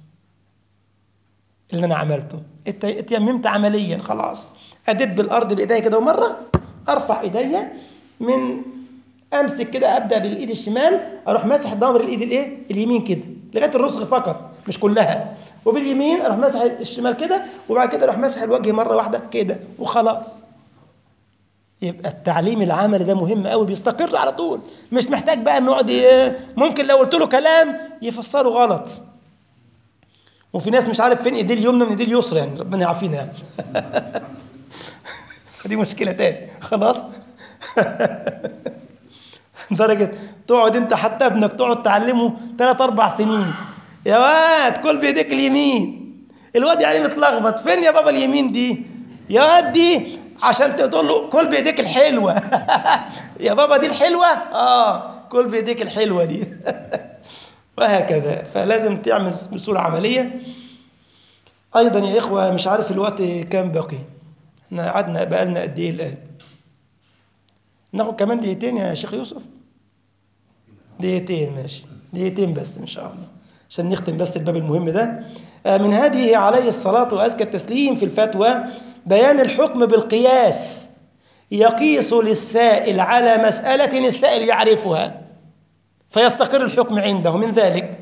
اللي انا عملته اتيممت عمليا خلاص ادب الارض بايديا كده ومره ارفع ايديا من امسك كده ابدا بالايد الشمال اروح ماسح ظهر الايد الايه اليمين كده لغايه الرسغ فقط مش كلها وباليمين اروح ماسح الشمال كده وبعد كده اروح ماسح الوجه مره واحده كده وخلاص يبقى التعليم العملي ده مهم قوي بيستقر على طول مش محتاج بقى انه يقعد ممكن لو قلت له كلام يفسره غلط وفي ناس مش عارف فين ايديه اليمنى من ايديه اليسرى يعني ربنا يعافينا يعني دي مشكله تاني خلاص لدرجة تقعد انت حتى ابنك تقعد تعلمه ثلاث اربع سنين يا واد كل بايديك اليمين الواد يعني متلخبط فين يا بابا اليمين دي يا واد دي عشان تقول له كل بايديك الحلوه يا بابا دي الحلوه اه كل بايديك الحلوه دي وهكذا فلازم تعمل بصوره عمليه ايضا يا اخوه مش عارف الوقت كام باقي احنا قعدنا بقالنا قد ايه الان ناخد كمان دقيقتين يا شيخ يوسف دقيقتين ماشي دقيقتين بس ان شاء الله عشان نختم بس الباب المهم ده من هذه عليه الصلاة وأزكى التسليم في الفتوى بيان الحكم بالقياس يقيس للسائل على مسألة السائل يعرفها فيستقر الحكم عنده من ذلك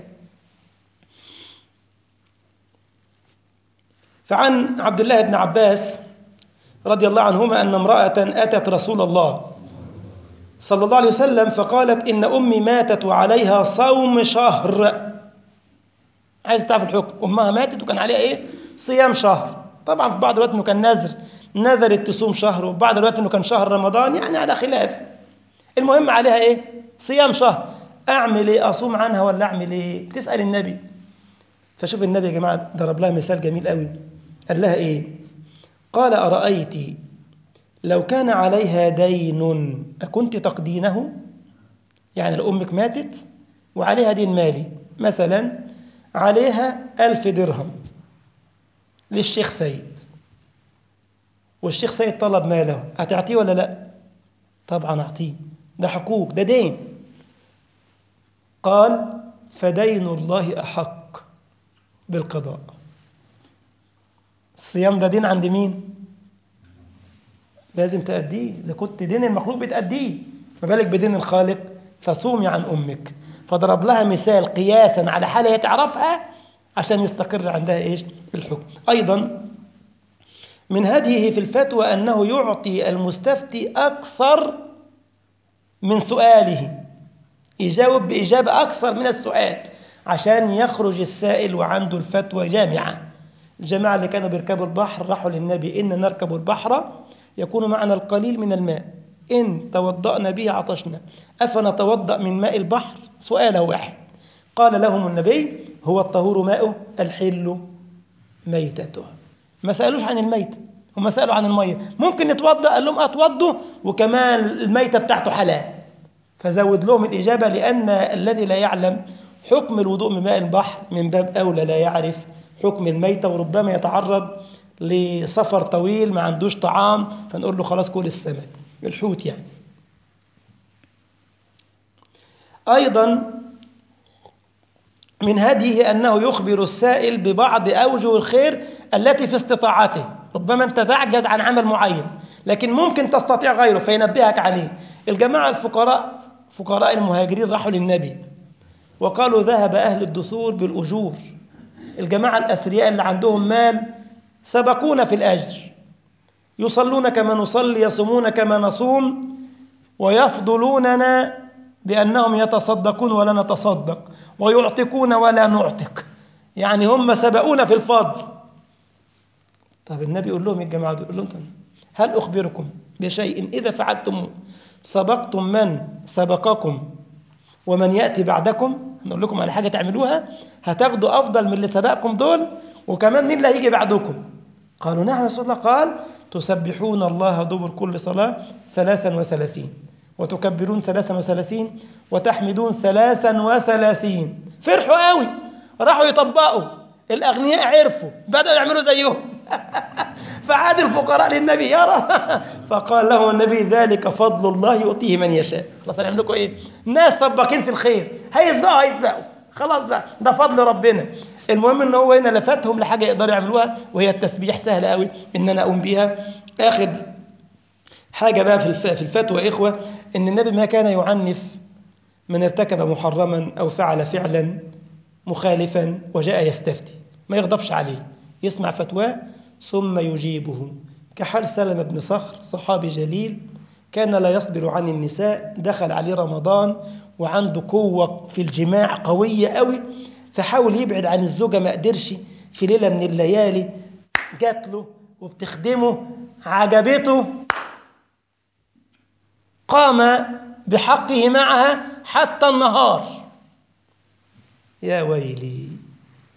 فعن عبد الله بن عباس رضي الله عنهما أن امرأة أتت رسول الله صلى الله عليه وسلم فقالت إن أمي ماتت وعليها صوم شهر عايز تعرف الحكم أمها ماتت وكان عليها إيه صيام شهر طبعا في بعض الوقت إنه كان نذر نذرت تصوم شهر وفي بعض الوقت إنه كان شهر رمضان يعني على خلاف المهم عليها إيه صيام شهر أعمل إيه أصوم عنها ولا أعمل إيه تسأل النبي فشوف النبي يا جماعة ضرب لها مثال جميل قوي قال لها إيه قال أرأيت لو كان عليها دين أكنت تقدينه يعني لو أمك ماتت وعليها دين مالي مثلا عليها ألف درهم للشيخ سيد والشيخ سيد طلب ماله هتعطيه ولا لا طبعا أعطيه ده حقوق ده دين قال فدين الله أحق بالقضاء الصيام ده دين عند مين لازم تأديه إذا كنت دين المخلوق بتأديه ما بالك بدين الخالق فصومي عن أمك فضرب لها مثال قياسا على حالة تعرفها عشان يستقر عندها إيش الحكم أيضا من هديه في الفتوى أنه يعطي المستفتي أكثر من سؤاله يجاوب بإجابة أكثر من السؤال عشان يخرج السائل وعنده الفتوى جامعة الجماعة اللي كانوا بيركبوا البحر راحوا للنبي إن نركب البحر يكون معنا القليل من الماء إن توضأنا به عطشنا أفنتوضأ من ماء البحر سؤال واحد قال لهم النبي هو الطهور ماءه الحل ميتته ما سألوش عن الميت هم سألوا عن المية ممكن نتوضأ قال لهم أتوضوا وكمان الميتة بتاعته حلال فزود لهم الإجابة لأن الذي لا يعلم حكم الوضوء من ماء البحر من باب أولى لا يعرف حكم الميتة وربما يتعرض لسفر طويل ما عندوش طعام فنقول له خلاص كل السمك الحوت يعني أيضا من هديه أنه يخبر السائل ببعض أوجه الخير التي في استطاعته ربما أنت تعجز عن عمل معين لكن ممكن تستطيع غيره فينبهك عليه الجماعة الفقراء فقراء المهاجرين راحوا للنبي وقالوا ذهب أهل الدثور بالأجور الجماعة الأثرياء اللي عندهم مال سبقونا في الأجر يصلون كما نصلي يصومون كما نصوم ويفضلوننا بأنهم يتصدقون ولا نتصدق ويعتقون ولا نعتق يعني هم سبقونا في الفضل طب النبي يقول لهم يا جماعة يقول لهم هل أخبركم بشيء إذا فعلتم سبقتم من سبقكم ومن يأتي بعدكم نقول لكم على حاجة تعملوها هتاخدوا أفضل من اللي سبقكم دول وكمان مين اللي هيجي بعدكم قالوا نعم رسول الله قال تسبحون الله دبر كل صلاة ثلاثا وثلاثين وتكبرون ثلاثا وثلاثين وتحمدون ثلاثا وثلاثين فرحوا قوي راحوا يطبقوا الأغنياء عرفوا بدأوا يعملوا زيهم فعاد الفقراء للنبي يرى فقال لهم النبي ذلك فضل الله يؤتيه من يشاء خلاص هنعمل لكم ايه ناس سباقين في الخير هيسبقوا هيسبقوا خلاص بقى ده فضل ربنا المهم ان هو هنا لفتهم لحاجه يقدروا يعملوها وهي التسبيح سهل قوي ان انا اقوم بيها اخر حاجه بقى في في الفتوى يا اخوه ان النبي ما كان يعنف من ارتكب محرما او فعل فعلا مخالفا وجاء يستفتي ما يغضبش عليه يسمع فتواه ثم يجيبه كحال سلمة بن صخر صحابي جليل كان لا يصبر عن النساء دخل عليه رمضان وعنده قوة في الجماع قوية قوي فحاول يبعد عن الزوجة ما قدرش في ليلة من الليالي جات له وبتخدمه عجبته قام بحقه معها حتى النهار يا ويلي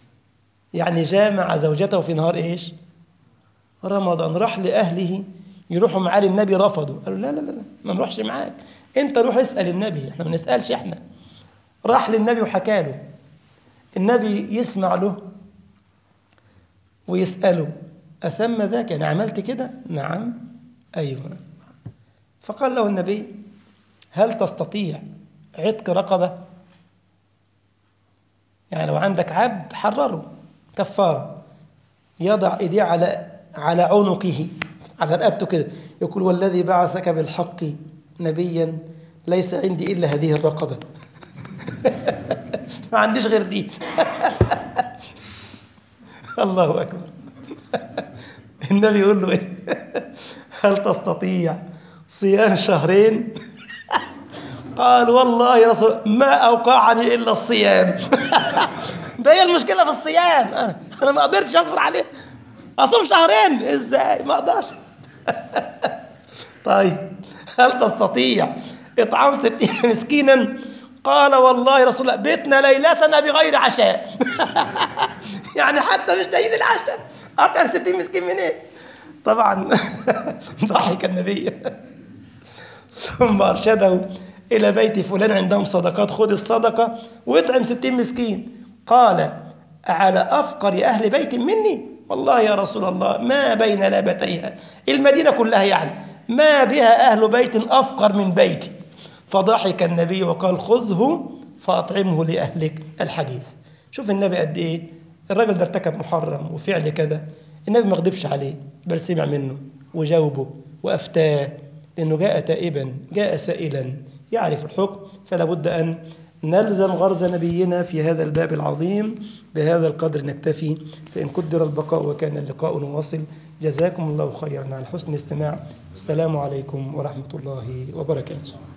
يعني جامع زوجته في نهار ايش رمضان راح لأهله يروحوا معاه النبي رفضوا قالوا لا لا لا ما نروحش معاك انت روح اسأل النبي احنا ما نسألش احنا راح للنبي وحكى له النبي يسمع له ويسأله أثم ذاك أنا عملت كده نعم أيوة فقال له النبي هل تستطيع عتق رقبة يعني لو عندك عبد حرره كفارة يضع ايديه على على عنقه على رقبته كده يقول والذي بعثك بالحق نبيا ليس عندي إلا هذه الرقبة ما عنديش غير دي الله أكبر النبي يقول له إيه هل تستطيع صيام شهرين قال والله يا رسول ما أوقعني إلا الصيام ده هي المشكلة في الصيام أنا, أنا ما قدرتش أصبر عليه أصوم شهرين إزاي ما أقدرش طيب هل تستطيع إطعام ستين مسكينا قال والله يا رسول الله بيتنا ليلتنا بغير عشاء يعني حتى مش لاقيين العشاء أطعم ستين مسكين منين إيه؟ طبعا ضحك النبي ثم أرشده إلى بيت فلان عندهم صدقات خذ الصدقة واطعم ستين مسكين قال على أفقر أهل بيت مني والله يا رسول الله ما بين لابتيها المدينة كلها يعني ما بها أهل بيت أفقر من بيتي فضحك النبي وقال خذه فأطعمه لأهلك الحديث شوف النبي قد إيه الراجل ده ارتكب محرم وفعل كذا النبي ما غضبش عليه بل سمع منه وجاوبه وأفتاه لأنه جاء تائبا جاء سائلا يعرف الحكم فلا بد أن نلزم غرز نبينا في هذا الباب العظيم بهذا القدر نكتفي فإن قدر البقاء وكان اللقاء نواصل جزاكم الله خيرا على حسن الاستماع السلام عليكم ورحمة الله وبركاته